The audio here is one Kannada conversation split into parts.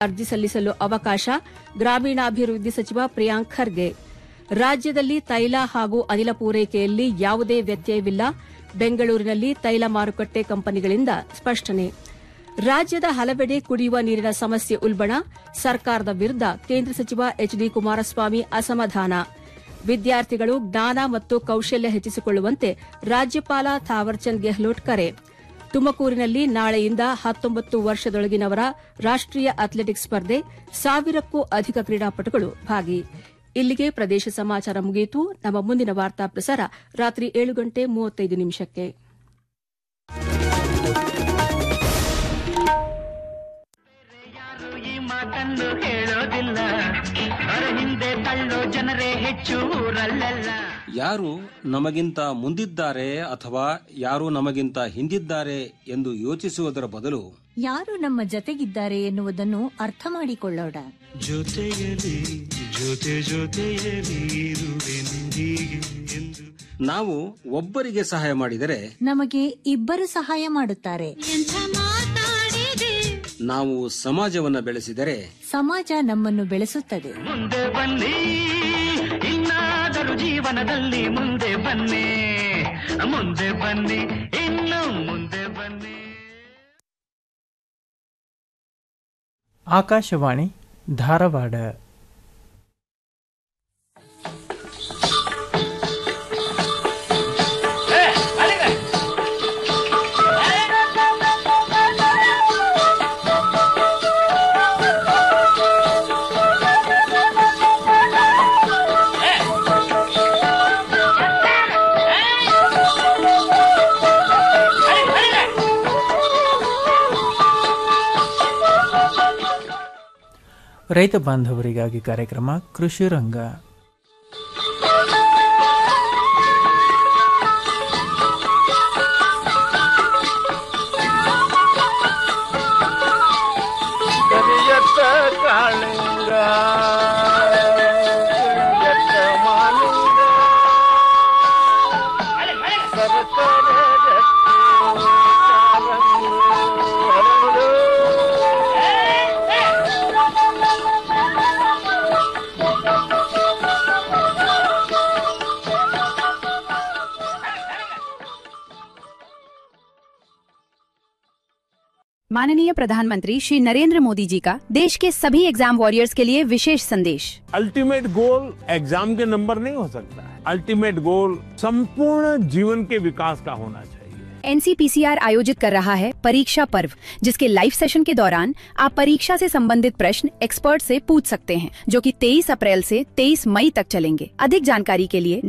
ಅರ್ಜಿ ಸಲ್ಲಿಸಲು ಅವಕಾಶ ಗ್ರಾಮೀಣಾಭಿವೃದ್ಧಿ ಸಚಿವ ಪ್ರಿಯಾಂಕ್ ಖರ್ಗೆ ರಾಜ್ಯದಲ್ಲಿ ತೈಲ ಹಾಗೂ ಅನಿಲ ಪೂರೈಕೆಯಲ್ಲಿ ಯಾವುದೇ ವ್ಯತ್ಯಯವಿಲ್ಲ ಬೆಂಗಳೂರಿನಲ್ಲಿ ತೈಲ ಮಾರುಕಟ್ಟೆ ಕಂಪನಿಗಳಿಂದ ಸ್ಪಷ್ಟನೆ ರಾಜ್ಯದ ಹಲವೆಡೆ ಕುಡಿಯುವ ನೀರಿನ ಸಮಸ್ಯೆ ಉಲ್ಬಣ ಸರ್ಕಾರದ ವಿರುದ್ಧ ಕೇಂದ್ರ ಸಚಿವ ಎಚ್ ಡಿ ಕುಮಾರಸ್ವಾಮಿ ಅಸಮಾಧಾನ ವಿದ್ಯಾರ್ಥಿಗಳು ಜ್ಞಾನ ಮತ್ತು ಕೌಶಲ್ಯ ಹೆಚ್ಚಿಸಿಕೊಳ್ಳುವಂತೆ ರಾಜ್ಯಪಾಲ ಥಾವರ್ಚಂದ್ ಗೆಹ್ಲೋಟ್ ಕರೆ ತುಮಕೂರಿನಲ್ಲಿ ನಾಳೆಯಿಂದ ಹತ್ತೊಂಬತ್ತು ವರ್ಷದೊಳಗಿನವರ ರಾಷ್ಟೀಯ ಅಥ್ಲೆಟಿಕ್ಸ್ ಸ್ಪರ್ಧೆ ಸಾವಿರಕ್ಕೂ ಅಧಿಕ ಕ್ರೀಡಾಪಟುಗಳು ಭಾಗಿ ಇಲ್ಲಿಗೆ ಪ್ರದೇಶ ಸಮಾಚಾರ ಮುಗಿಯಿತು ನಮ್ಮ ಮುಂದಿನ ವಾರ್ತಾ ಪ್ರಸಾರ ರಾತ್ರಿ ಏಳು ಗಂಟೆ ಮೂವತ್ತೈದು ನಿಮಿಷಕ್ಕೆ ಯಾರು ಈ ಮಾತನ್ನು ಹೇಳೋದಿಲ್ಲ ಅವರ ಹಿಂದೆ ತಳ್ಳೋ ಜನರೇ ಹೆಚ್ಚು ಊರಲ್ಲೆಲ್ಲ ಯಾರು ನಮಗಿಂತ ಮುಂದಿದ್ದಾರೆ ಅಥವಾ ಯಾರು ನಮಗಿಂತ ಹಿಂದಿದ್ದಾರೆ ಎಂದು ಯೋಚಿಸುವುದರ ಬದಲು ಯಾರು ನಮ್ಮ ಜತೆಗಿದ್ದಾರೆ ಎನ್ನುವುದನ್ನು ಅರ್ಥ ಮಾಡಿಕೊಳ್ಳೋಣ ಜೊತೆಯಲಿ ಜೊತೆ ಜೊತೆಯಲಿ ಇರುವೆಂದಿಗೆ ಎಂದು ನಾವು ಒಬ್ಬರಿಗೆ ಸಹಾಯ ಮಾಡಿದರೆ ನಮಗೆ ಇಬ್ಬರು ಸಹಾಯ ಮಾಡುತ್ತಾರೆ ನಾವು ಸಮಾಜವನ್ನ ಬೆಳೆಸಿದರೆ ಸಮಾಜ ನಮ್ಮನ್ನು ಬೆಳೆಸುತ್ತದೆ ಮುಂದೆ ಬನ್ನಿ ಇನ್ನಾದರೂ ಜೀವನದಲ್ಲಿ ಮುಂದೆ ಬನ್ನಿ ಮುಂದೆ ಬನ್ನಿ ಇನ್ನು ಮುಂದೆ ಬನ್ನಿ ಆಕಾಶವಾಣಿ ಧಾರವಾಡ ರೈತ ಬಾಂಧವರಿಗಾಗಿ ಕಾರ್ಯಕ್ರಮ ಕೃಷಿ ರಂಗ ಕರಿಯತ್ತ ಕಾಳಿಂಗ ಕರಿಯತ್ತ ಮಾಲಿಂಗ ಸರಸರ ಗಟ್ಟಿ ಕಾರಂಗಿ ಹರಳು. माननीय प्रधानमंत्री श्री नरेंद्र मोदी जी का देश के सभी एग्जाम वॉरियर्स के लिए विशेष संदेश अल्टीमेट गोल एग्जाम के नंबर नहीं हो सकता है अल्टीमेट गोल संपूर्ण जीवन के विकास का होना चाहिए एनसीपीसीआर आयोजित कर रहा है परीक्षा पर्व जिसके लाइव सेशन के दौरान आप परीक्षा से संबंधित प्रश्न एक्सपर्ट से पूछ सकते हैं जो कि 23 अप्रैल से 23 मई तक चलेंगे अधिक जानकारी के लिए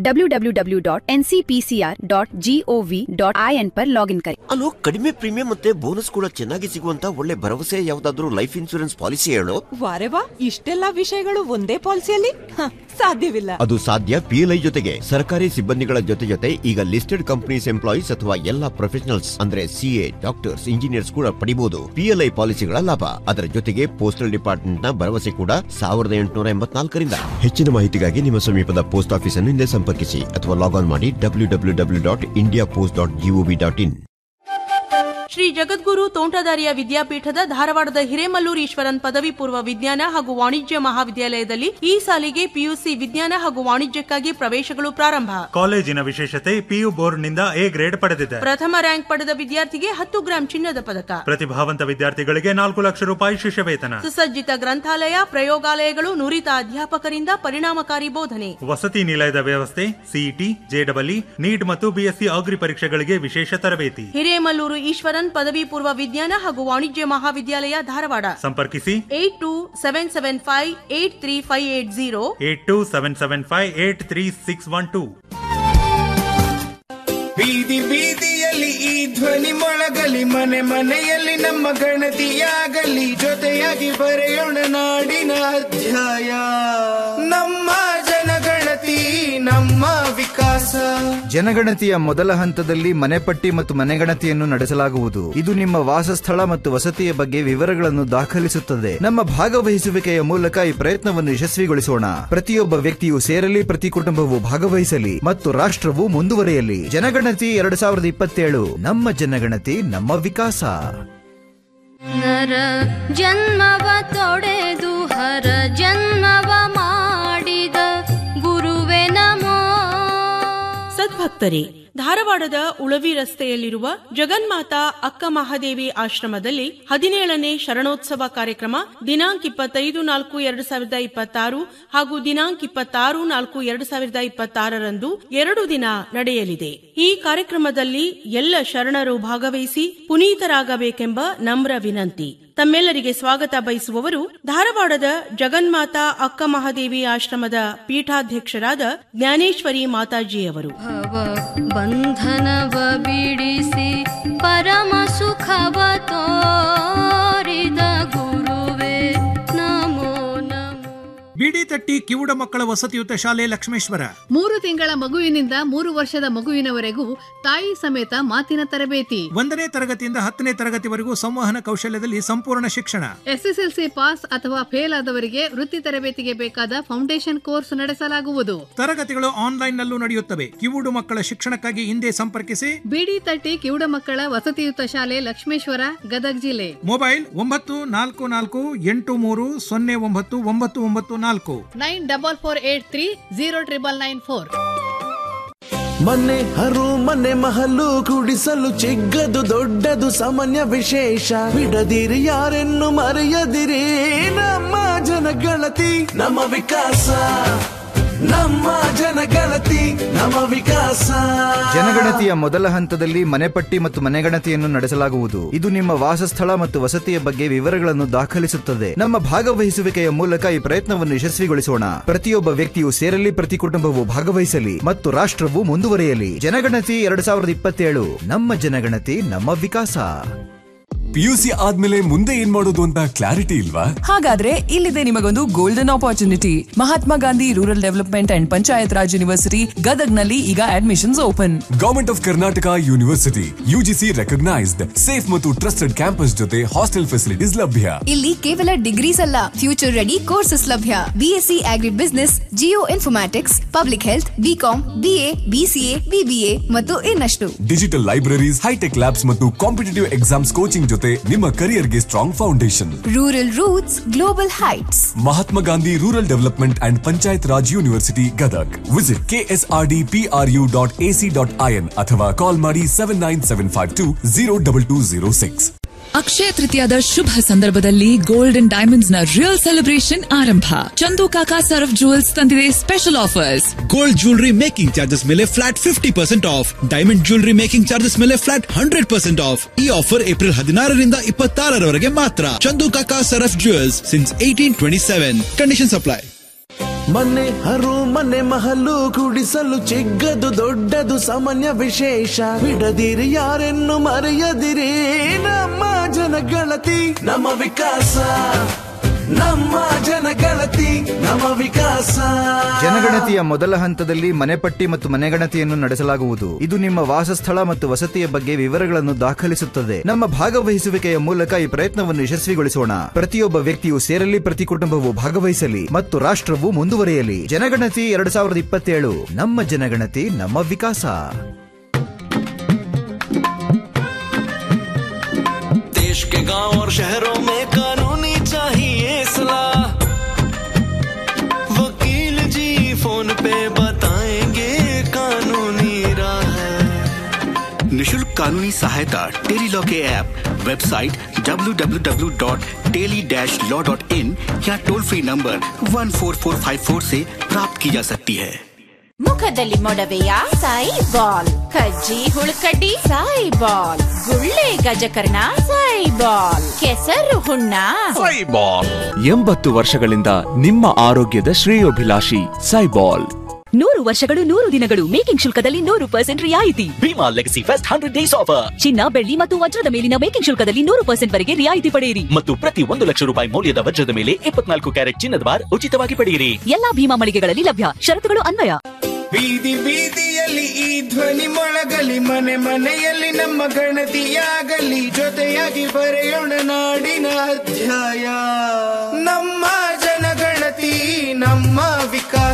www.ncpcr.gov.in पर लॉगिन करें ಅಲೋ ಕಡಿಮೆ ಪ್ರೀಮಿಯಂ ಮತ್ತೆ ಬೋನಸ್ ಕೂಡ ಚೆನ್ನಾಗಿ ಸಿಗುವಂತ ಒಳ್ಳೆ ಭರವಸೆ ಯಾವ್ದಾದ್ರು ಲೈಫ್ ಇನ್ಶೂರೆನ್ಸ್ ಪಾಲಿಸಿ ಹೇಳು ವಾರೆ ವಾ ಇಷ್ಟೆಲ್ಲ ವಿಷಯಗಳು ಒಂದೇ ಪಾಲಿಸಿಯಲ್ಲಿ ಹ, ಸಾಧ್ಯವಿಲ್ಲ ಅದು ಸಾಧ್ಯ ಪಿಎಲ್ಐ ಜೊತೆಗೆ ಸರ್ಕಾರಿ ಸಿಬ್ಬಂದಿಗಳ ಜೊತೆ ಜೊತೆ ಈಗ ಲಿಸ್ಟೆಡ್ ಕಂಪನೀಸ್ ಎಂಪ್ಲಾಯೀಸ್ ಅಥವಾ ಎಲ್ಲಾ ಪ್ರೊಫೆಷನಲ್ಸ್ ಅಂದ್ರೆ ಸಿಎ ಡಾಕ್ಟರ್ಸ್ ಇಂಜಿನಿಯರ್ಸ್ ಕೂಡ ಪಡಿಬಹುದು ಪಿಎಲ್ಐ ಪಾಲಿಸಿಗಳ ಲಾಭ ಅದರ ಜೊತೆಗೆ ಪೋಸ್ಟಲ್ ಡಿಪಾರ್ಟ್ಮೆಂಟ್ ನ ಭರವಸೆ ಕೂಡ ಸಾವಿರದ ಎಂಟುನೂರ ಎಂಬತ್ನಾಲ್ಕರಿಂದ ಹೆಚ್ಚಿನ ಮಾಹಿತಿಗಾಗಿ ನಿಮ್ಮ ಸಮೀಪದ ಪೋಸ್ಟ್ ಆಫೀಸ್ ಅನ್ನು ಹಿಂದೆ ಸಂಪರ್ಕಿಸಿ ಅಥವಾ ಲಾಗ್ ಆನ್ ಮಾಡಿ W W W dot India post dot GOV dot in Shri Jagadguru Tontadarya ವಿದ್ಯಾಪೀಠದ ಧಾರವಾಡದ ಹಿರೇಮಲ್ಲೂರು ಈಶ್ವರನ್ ಪದವಿ ಪೂರ್ವ ವಿಜ್ಞಾನ ಹಾಗೂ ವಾಣಿಜ್ಯ ಮಹಾವಿದ್ಯಾಲಯದಲ್ಲಿ ಈ ಸಾಲಿಗೆ ಪಿಯುಸಿ ವಿಜ್ಞಾನ ಹಾಗೂ ವಾಣಿಜ್ಯಕ್ಕಾಗಿ ಪ್ರವೇಶಗಳು ಪ್ರಾರಂಭ ಕಾಲೇಜಿನ ವಿಶೇಷತೆ ಪಿಯು ಬೋರ್ಡ್ನಿಂದ ಎ ಗ್ರೇಡ್ ಪಡೆದಿದೆ ಪ್ರಥಮ ರ್ಯಾಂಕ್ ಪಡೆದ ವಿದ್ಯಾರ್ಥಿಗೆ ಹತ್ತು ಗ್ರಾಂ ಚಿನ್ನದ ಪದಕ ಪ್ರತಿಭಾವಂತ ವಿದ್ಯಾರ್ಥಿಗಳಿಗೆ ನಾಲ್ಕು ಲಕ್ಷ ರೂಪಾಯಿ ಶಿಷ್ಯವೇತನ ಸುಸಜ್ಜಿತ ಗ್ರಂಥಾಲಯ ಪ್ರಯೋಗಾಲಯಗಳು ನುರಿತ ಅಧ್ಯಾಪಕರಿಂದ ಪರಿಣಾಮಕಾರಿ ಬೋಧನೆ ವಸತಿ ನಿಲಯದ ವ್ಯವಸ್ಥೆ ಸಿಇಟಿ ಜೆಡಬ್ಲ್ಇ ನೀಟ್ ಮತ್ತು ಬಿಎಸ್ಸಿ ಅಗ್ರಿ ಪರೀಕ್ಷೆಗಳಿಗೆ ವಿಶೇಷ ತರಬೇತಿ ಹಿರೇಮಲ್ಲೂರು ಈಶ್ವರನ್ ಪದವಿ ಪೂರ್ವ ವಿಜ್ಞಾನ ಹಾಗೂ ವಾಣಿಜ್ಯ ಮಹಾವಿದ್ಯಾಲಯ ಧಾರವಾಡ ಸಂಪರ್ಕಿಸಿ eight two seven seven five eight three five eight zero eight two seven seven five eight three six one two ಬೀದಿ ಬೀದಿಯಲ್ಲಿ ಈ ಧ್ವನಿ ಮೊಳಗಲಿ ಮನೆ ಮನೆಯಲ್ಲಿ ನಮ್ಮ ಗಣತಿಯಾಗಲಿ ಜೊತೆಯಾಗಿ ಬರೆಯೋಣ ನಾಡಿನ ಅಧ್ಯಾಯ ನಮ್ಮ ಜನಗಣತಿ ನಮ್ಮ ವಿಕಾಸ ಜನಗಣತಿಯ ಮೊದಲ ಹಂತದಲ್ಲಿ ಮನೆಪಟ್ಟಿ ಮತ್ತು ಮನೆಗಣತಿಯನ್ನು ನಡೆಸಲಾಗುವುದು ಇದು ನಿಮ್ಮ ವಾಸಸ್ಥಳ ಮತ್ತು ವಸತಿಯ ಬಗ್ಗೆ ವಿವರಗಳನ್ನು ದಾಖಲಿಸುತ್ತದೆ ನಮ್ಮ ಭಾಗವಹಿಸುವಿಕೆಯ ಮೂಲಕ ಈ ಪ್ರಯತ್ನವನ್ನು ಯಶಸ್ವಿಗೊಳಿಸೋಣ ಪ್ರತಿಯೊಬ್ಬ ವ್ಯಕ್ತಿಯು ಸೇರಲಿ ಪ್ರತಿ ಕುಟುಂಬವು ಭಾಗವಹಿಸಲಿ ಮತ್ತು ರಾಷ್ಟ್ರವು ಮುಂದುವರಿಯಲಿ ಜನಗಣತಿ ಎರಡು ಸಾವಿರದ ಇಪ್ಪತ್ತೇಳು ನಮ್ಮ ಜನಗಣತಿ ನಮ್ಮ ವಿಕಾಸ ನರ ಜನ್ಮವ ತೊಡೆದು ಹರ ಜನ್ಮವ ಮಾಡಿದ ಗುರುವೆ ನಮೋ ಸದ್ಭಕ್ತರೇ ಧಾರವಾಡದ ಉಳವಿ ರಸ್ತೆಯಲ್ಲಿರುವ ಜಗನ್ಮಾತಾ ಅಕ್ಕ ಮಹಾದೇವಿ ಆಶ್ರಮದಲ್ಲಿ ಹದಿನೇಳನೇ ಶರಣೋತ್ಸವ ಕಾರ್ಯಕ್ರಮ ದಿನಾಂಕ ಇಪ್ಪತ್ತೈದು ನಾಲ್ಕು ಎರಡು ಸಾವಿರದ ಇಪ್ಪತ್ತಾರು ಹಾಗೂ ದಿನಾಂಕ ಇಪ್ಪತ್ತಾರು ನಾಲ್ಕು ಎರಡು ಸಾವಿರದ ಇಪ್ಪತ್ತಾರರಂದು ಎರಡು ದಿನ ನಡೆಯಲಿದೆ ಈ ಕಾರ್ಯಕ್ರಮದಲ್ಲಿ ಎಲ್ಲ ಶರಣರು ಭಾಗವಹಿಸಿ ಪುನೀತರಾಗಬೇಕೆಂಬ ನಮ್ರ ವಿನಂತಿ ತಮ್ಮೆಲ್ಲರಿಗೆ ಸ್ವಾಗತ ಬಯಸುವವರು ಧಾರವಾಡದ ಜಗನ್ಮಾತಾ ಅಕ್ಕ ಮಹಾದೇವಿ ಆಶ್ರಮದ ಪೀಠಾಧ್ಯಕ್ಷರಾದ ಜ್ಞಾನೇಶ್ವರಿ ಮಾತಾಜಿಯವರು ಭವ ಬಂಧನವ ಬಿಡಿಸಿ ಪರಮ ಸುಖವ ತೋರಿದ ಗುರುವೆ ನಮೋ ನಮೋ ಬಿಡಿ ತಟ್ಟಿ ಕಿವುಡ ಮಕ್ಕಳ ವಸತಿಯುತ ಶಾಲೆ ಲಕ್ಷ್ಮೇಶ್ವರ ಮೂರು ತಿಂಗಳ ಮಗುವಿನಿಂದ ಮೂರು ವರ್ಷದ ಮಗುವಿನವರೆಗೂ ತಾಯಿ ಸಮೇತ ಮಾತಿನ ತರಬೇತಿ ಒಂದನೇ ತರಗತಿಯಿಂದ ಹತ್ತನೇ ತರಗತಿವರೆಗೂ ಸಂವಹನ ಕೌಶಲ್ಯದಲ್ಲಿ ಸಂಪೂರ್ಣ ಶಿಕ್ಷಣ ಎಸ್ಎಸ್ಎಲ್ಸಿ ಪಾಸ್ ಅಥವಾ ಫೇಲ್ ಆದವರಿಗೆ ವೃತ್ತಿ ತರಬೇತಿಗೆ ಬೇಕಾದ ಫೌಂಡೇಶನ್ ಕೋರ್ಸ್ ನಡೆಸಲಾಗುವುದು ತರಗತಿಗಳು ಆನ್ಲೈನ್ ನಲ್ಲೂ ನಡೆಯುತ್ತವೆ ಕಿವುಡು ಮಕ್ಕಳ ಶಿಕ್ಷಣಕ್ಕಾಗಿ ಹಿಂದೆ ಸಂಪರ್ಕಿಸಿ ಬಿಡಿ ತಟ್ಟಿ ಕಿವುಡ ಮಕ್ಕಳ ವಸತಿಯುತ ಶಾಲೆ ಲಕ್ಷ್ಮೇಶ್ವರ ಗದಗ್ ಜಿಲ್ಲೆ ಮೊಬೈಲ್ ಒಂಬತ್ತು ನಾಲ್ಕು ನಾಲ್ಕು ಎಂಟು ಮೂರು ಸೊನ್ನೆ ಒಂಬತ್ತು ಒಂಬತ್ತು ಒಂಬತ್ತು ನಾಲ್ಕು nine double four eight three zero triple nine four ಮನೆ ಹರು ಮನೆ ಮಹಲು ಕುಡಿಸಲು ಚಿಕ್ಕದು ದೊಡ್ಡದು ಸಾಮಾನ್ಯ ವಿಶೇಷ ಬಿಡದಿರಿ ಯಾರೆನ್ನು ಮರೆಯದಿರಿ ನಮ್ಮ ಜನಗಣತಿ ನಮ್ಮ ವಿಕಾಸ ನಮ್ಮ ಜನಗಣತಿ ನಮ್ಮ ವಿಕಾಸ ಜನಗಣತಿಯ ಮೊದಲ ಹಂತದಲ್ಲಿ ಮನೆಪಟ್ಟಿ ಮತ್ತು ಮನೆಗಣತಿಯನ್ನು ನಡೆಸಲಾಗುವುದು ಇದು ನಿಮ್ಮ ವಾಸಸ್ಥಳ ಮತ್ತು ವಸತಿಯ ಬಗ್ಗೆ ವಿವರಗಳನ್ನು ದಾಖಲಿಸುತ್ತದೆ ನಮ್ಮ ಭಾಗವಹಿಸುವಿಕೆಯ ಮೂಲಕ ಈ ಪ್ರಯತ್ನವನ್ನು ಯಶಸ್ವಿಗೊಳಿಸೋಣ ಪ್ರತಿಯೊಬ್ಬ ವ್ಯಕ್ತಿಯು ಸೇರಲಿ ಪ್ರತಿ ಕುಟುಂಬವು ಭಾಗವಹಿಸಲಿ ಮತ್ತು ರಾಷ್ಟ್ರವು ಮುಂದುವರಿಯಲಿ ಜನಗಣತಿ ಎರಡ್ ಸಾವಿರದ ಇಪ್ಪತ್ತೇಳು ನಮ್ಮ ಜನಗಣತಿ ನಮ್ಮ ವಿಕಾಸ ಪಿಯುಸಿ ಆದ್ಮೇಲೆ ಮುಂದೆ ಏನ್ ಮಾಡೋದು ಅಂತ ಕ್ಲಾರಿಟಿ ಇಲ್ವಾ ಹಾಗಾದ್ರೆ ಇಲ್ಲಿದೆ ನಿಮಗೊಂದು golden opportunity Mahatma Gandhi rural development and Panchayat Raj university ಗದಗ್ನಲ್ಲಿ ಈಗ admissions open government of Karnataka university UGC recognised safe ಮತ್ತು ಟ್ರಸ್ಟೆಡ್ ಕ್ಯಾಂಪಸ್ ಜೊತೆ ಹಾಸ್ಟೆಲ್ ಫೆಸಿಲಿಟೀಸ್ ಲಭ್ಯ ಇಲ್ಲಿ ಕೇವಲ ಡಿಗ್ರೀಸ್ ಅಲ್ಲ ಫ್ಯೂಚರ್ ರೆಡಿ ಕೋರ್ಸಸ್ ಲಭ್ಯ BSc agribusiness geoinformatics public health BCom BA BCA BBA ಮತ್ತು ಇನ್ನಷ್ಟು ಡಿಜಿಟಲ್ ಲೈಬ್ರರೀಸ್ ಹೈಟೆಕ್ ಲ್ಯಾಬ್ಸ್ ಮತ್ತು ಕಾಂಪಿಟೇಟಿವ್ ಎಕ್ಸಾಮ್ಸ್ ಕೋಚಿಂಗ್ ಜೊತೆ ನಿಮ್ಮ ಕರಿಯರ್ಗೆ strong foundation rural roots global heights Mahatma Gandhi rural development and Panchayat Raj university Gadag visit KSRD PRU dot AC dot IN ಅಥವಾ ಕಾಲ್ ಮಾಡಿ seven nine seven five two zero double two zero six Akshaya ತೃತೀಯದ ಶುಭ ಸಂದರ್ಭದಲ್ಲಿ ಗೋಲ್ಡನ್ ಡೈಮಂಡ್ಸ್ ನ ರಿಯಲ್ ಸೆಲೆಬ್ರೇಷನ್ ಆರಂಭ ಚಂದು ಕಾಕಾ ಸರಫ್ ಜುವೆಲ್ಸ್ ತಂದಿದೆ special offers gold jewellery making charges ಮೇಲೆ flat fifty percent off diamond jewellery making charges ಮೇಲೆ ಫ್ಲಾಟ್ ಹಂಡ್ರೆಡ್ ಪರ್ಸೆಂಟ್ ಆಫ್ ಈ ಆಫರ್ ಏಪ್ರಿಲ್ ಹದಿನಾರರಿಂದ ಇಪ್ಪತ್ತಾರರವರೆಗೆ ಮಾತ್ರ Chandu Kaka Saraf jewels since eighteen twenty seven condition apply ಮನೆ ಹರು ಮನೆ ಮಹಲು ಕುಡಿಸಲು ಚಿಕ್ಕದು ದೊಡ್ಡದು ಸಾಮಾನ್ಯ ವಿಶೇಷ ಬಿಡದಿರಿ ಯಾರೆನ್ನು ಮರೆಯದಿರಿ ನಮ್ಮ ಜನಗಣತಿ ನಮ್ಮ ವಿಕಾಸ ನಮ್ಮ ಜನಗಣತಿ ನಮ್ಮ ವಿಕಾಸ ಜನಗಣತಿಯ ಮೊದಲ ಹಂತದಲ್ಲಿ ಮನೆಪಟ್ಟಿ ಮತ್ತು ಮನೆಗಣತಿಯನ್ನು ನಡೆಸಲಾಗುವುದು ಇದು ನಿಮ್ಮ ವಾಸಸ್ಥಳ ಮತ್ತು ವಸತಿಯ ಬಗ್ಗೆ ವಿವರಗಳನ್ನು ದಾಖಲಿಸುತ್ತದೆ ನಮ್ಮ ಭಾಗವಹಿಸುವಿಕೆಯ ಮೂಲಕ ಈ ಪ್ರಯತ್ನವನ್ನು ಯಶಸ್ವಿಗೊಳಿಸೋಣ ಪ್ರತಿಯೊಬ್ಬ ವ್ಯಕ್ತಿಯು ಸೇರಲಿ ಪ್ರತಿ ಕುಟುಂಬವು ಭಾಗವಹಿಸಲಿ ಮತ್ತು ರಾಷ್ಟ್ರವು ಮುಂದುವರಿಯಲಿ ಜನಗಣತಿ ಎರಡ್ ಸಾವಿರದ ಇಪ್ಪತ್ತೇಳು ನಮ್ಮ ಜನಗಣತಿ ನಮ್ಮ ವಿಕಾಸ देश के गांव और शहरों में कानूनी चाहिए सलाह वकील जी फोन पे बताएंगे कानूनी राह निशुल्क कानूनी सहायता टेली लॉ के ऐप वेबसाइट www.teli-law.in या टोल फ्री नंबर 14454 से प्राप्त की जा सकती है ಮುಖದಲ್ಲಿ ಮೊಡವೆಯ ಸಾಯಿ ಬಾಲ್ ಕಜ್ಜಿ ಹುಳುಕಡ್ಡಿ ಸಾಯಿ ಬಾಲ್ ಗುಳ್ಳೆ ಗಜಕರ್ಣ ಸಾಯಿ ಬಾಲ್ ಕೆಸರು ಹುಣ್ಣ ಎಂಬತ್ತು ವರ್ಷಗಳಿಂದ ನಿಮ್ಮ ಆರೋಗ್ಯದ ಶ್ರೇಯೋಭಿಲಾಷಿ ಸೈಬಾಲ್ ನೂರು ವರ್ಷಗಳು ನೂರು ದಿನಗಳು ಮೇಕಿಂಗ್ ಶುಲ್ಕದಲ್ಲಿ ನೂರು ಪರ್ಸೆಂಟ್ ರಿಯಾಯಿತಿ Bhima legacy fest hundred days offer ಚಿನ್ನ ಬೆಳ್ಳಿ ಮತ್ತು ವಜ್ರದ ಮೇಲಿನ ಮೇಕಿಂಗ್ ಶುಲ್ಕದಲ್ಲಿ ನೂರು ಪರ್ಸೆಂಟ್ ವರೆಗೆ ರಿಯಾಯಿತಿ ಪಡೆಯಿರಿ ಮತ್ತು ಪ್ರತಿ ಒಂದು ಲಕ್ಷ ರೂಪಾಯಿ ಮೌಲ್ಯದ ವಜ್ರದ ಮೇಲೆ ಇಪ್ಪತ್ನಾಲ್ಕು ಕ್ಯಾರೆಟ್ ಚಿನ್ನದ ಬಾರ್ ಉಚಿತವಾಗಿ ಪಡೆಯಿರಿ ಎಲ್ಲಾ ಭೀಮಾ ಮಳಿಗೆಗಳಲ್ಲಿ ಲಭ್ಯ ಷರತ್ತುಗಳು ಅನ್ವಯ ಬೀದಿ ಬೀದಿಯಲ್ಲಿ ಈ ಧ್ವನಿ ಮೊಳಗಲಿ ಮನೆ ಮನೆಯಲ್ಲಿ ನಮ್ಮ ಗಣತಿಯಾಗಲಿ ಜೊತೆಯಾಗಿ ಬರೆಯೋಣ ನಾಡಿನ ಅಧ್ಯಾಯ ನಮ್ಮ ಜನಗಣತಿ ನಮ್ಮ ವಿಕಾಸ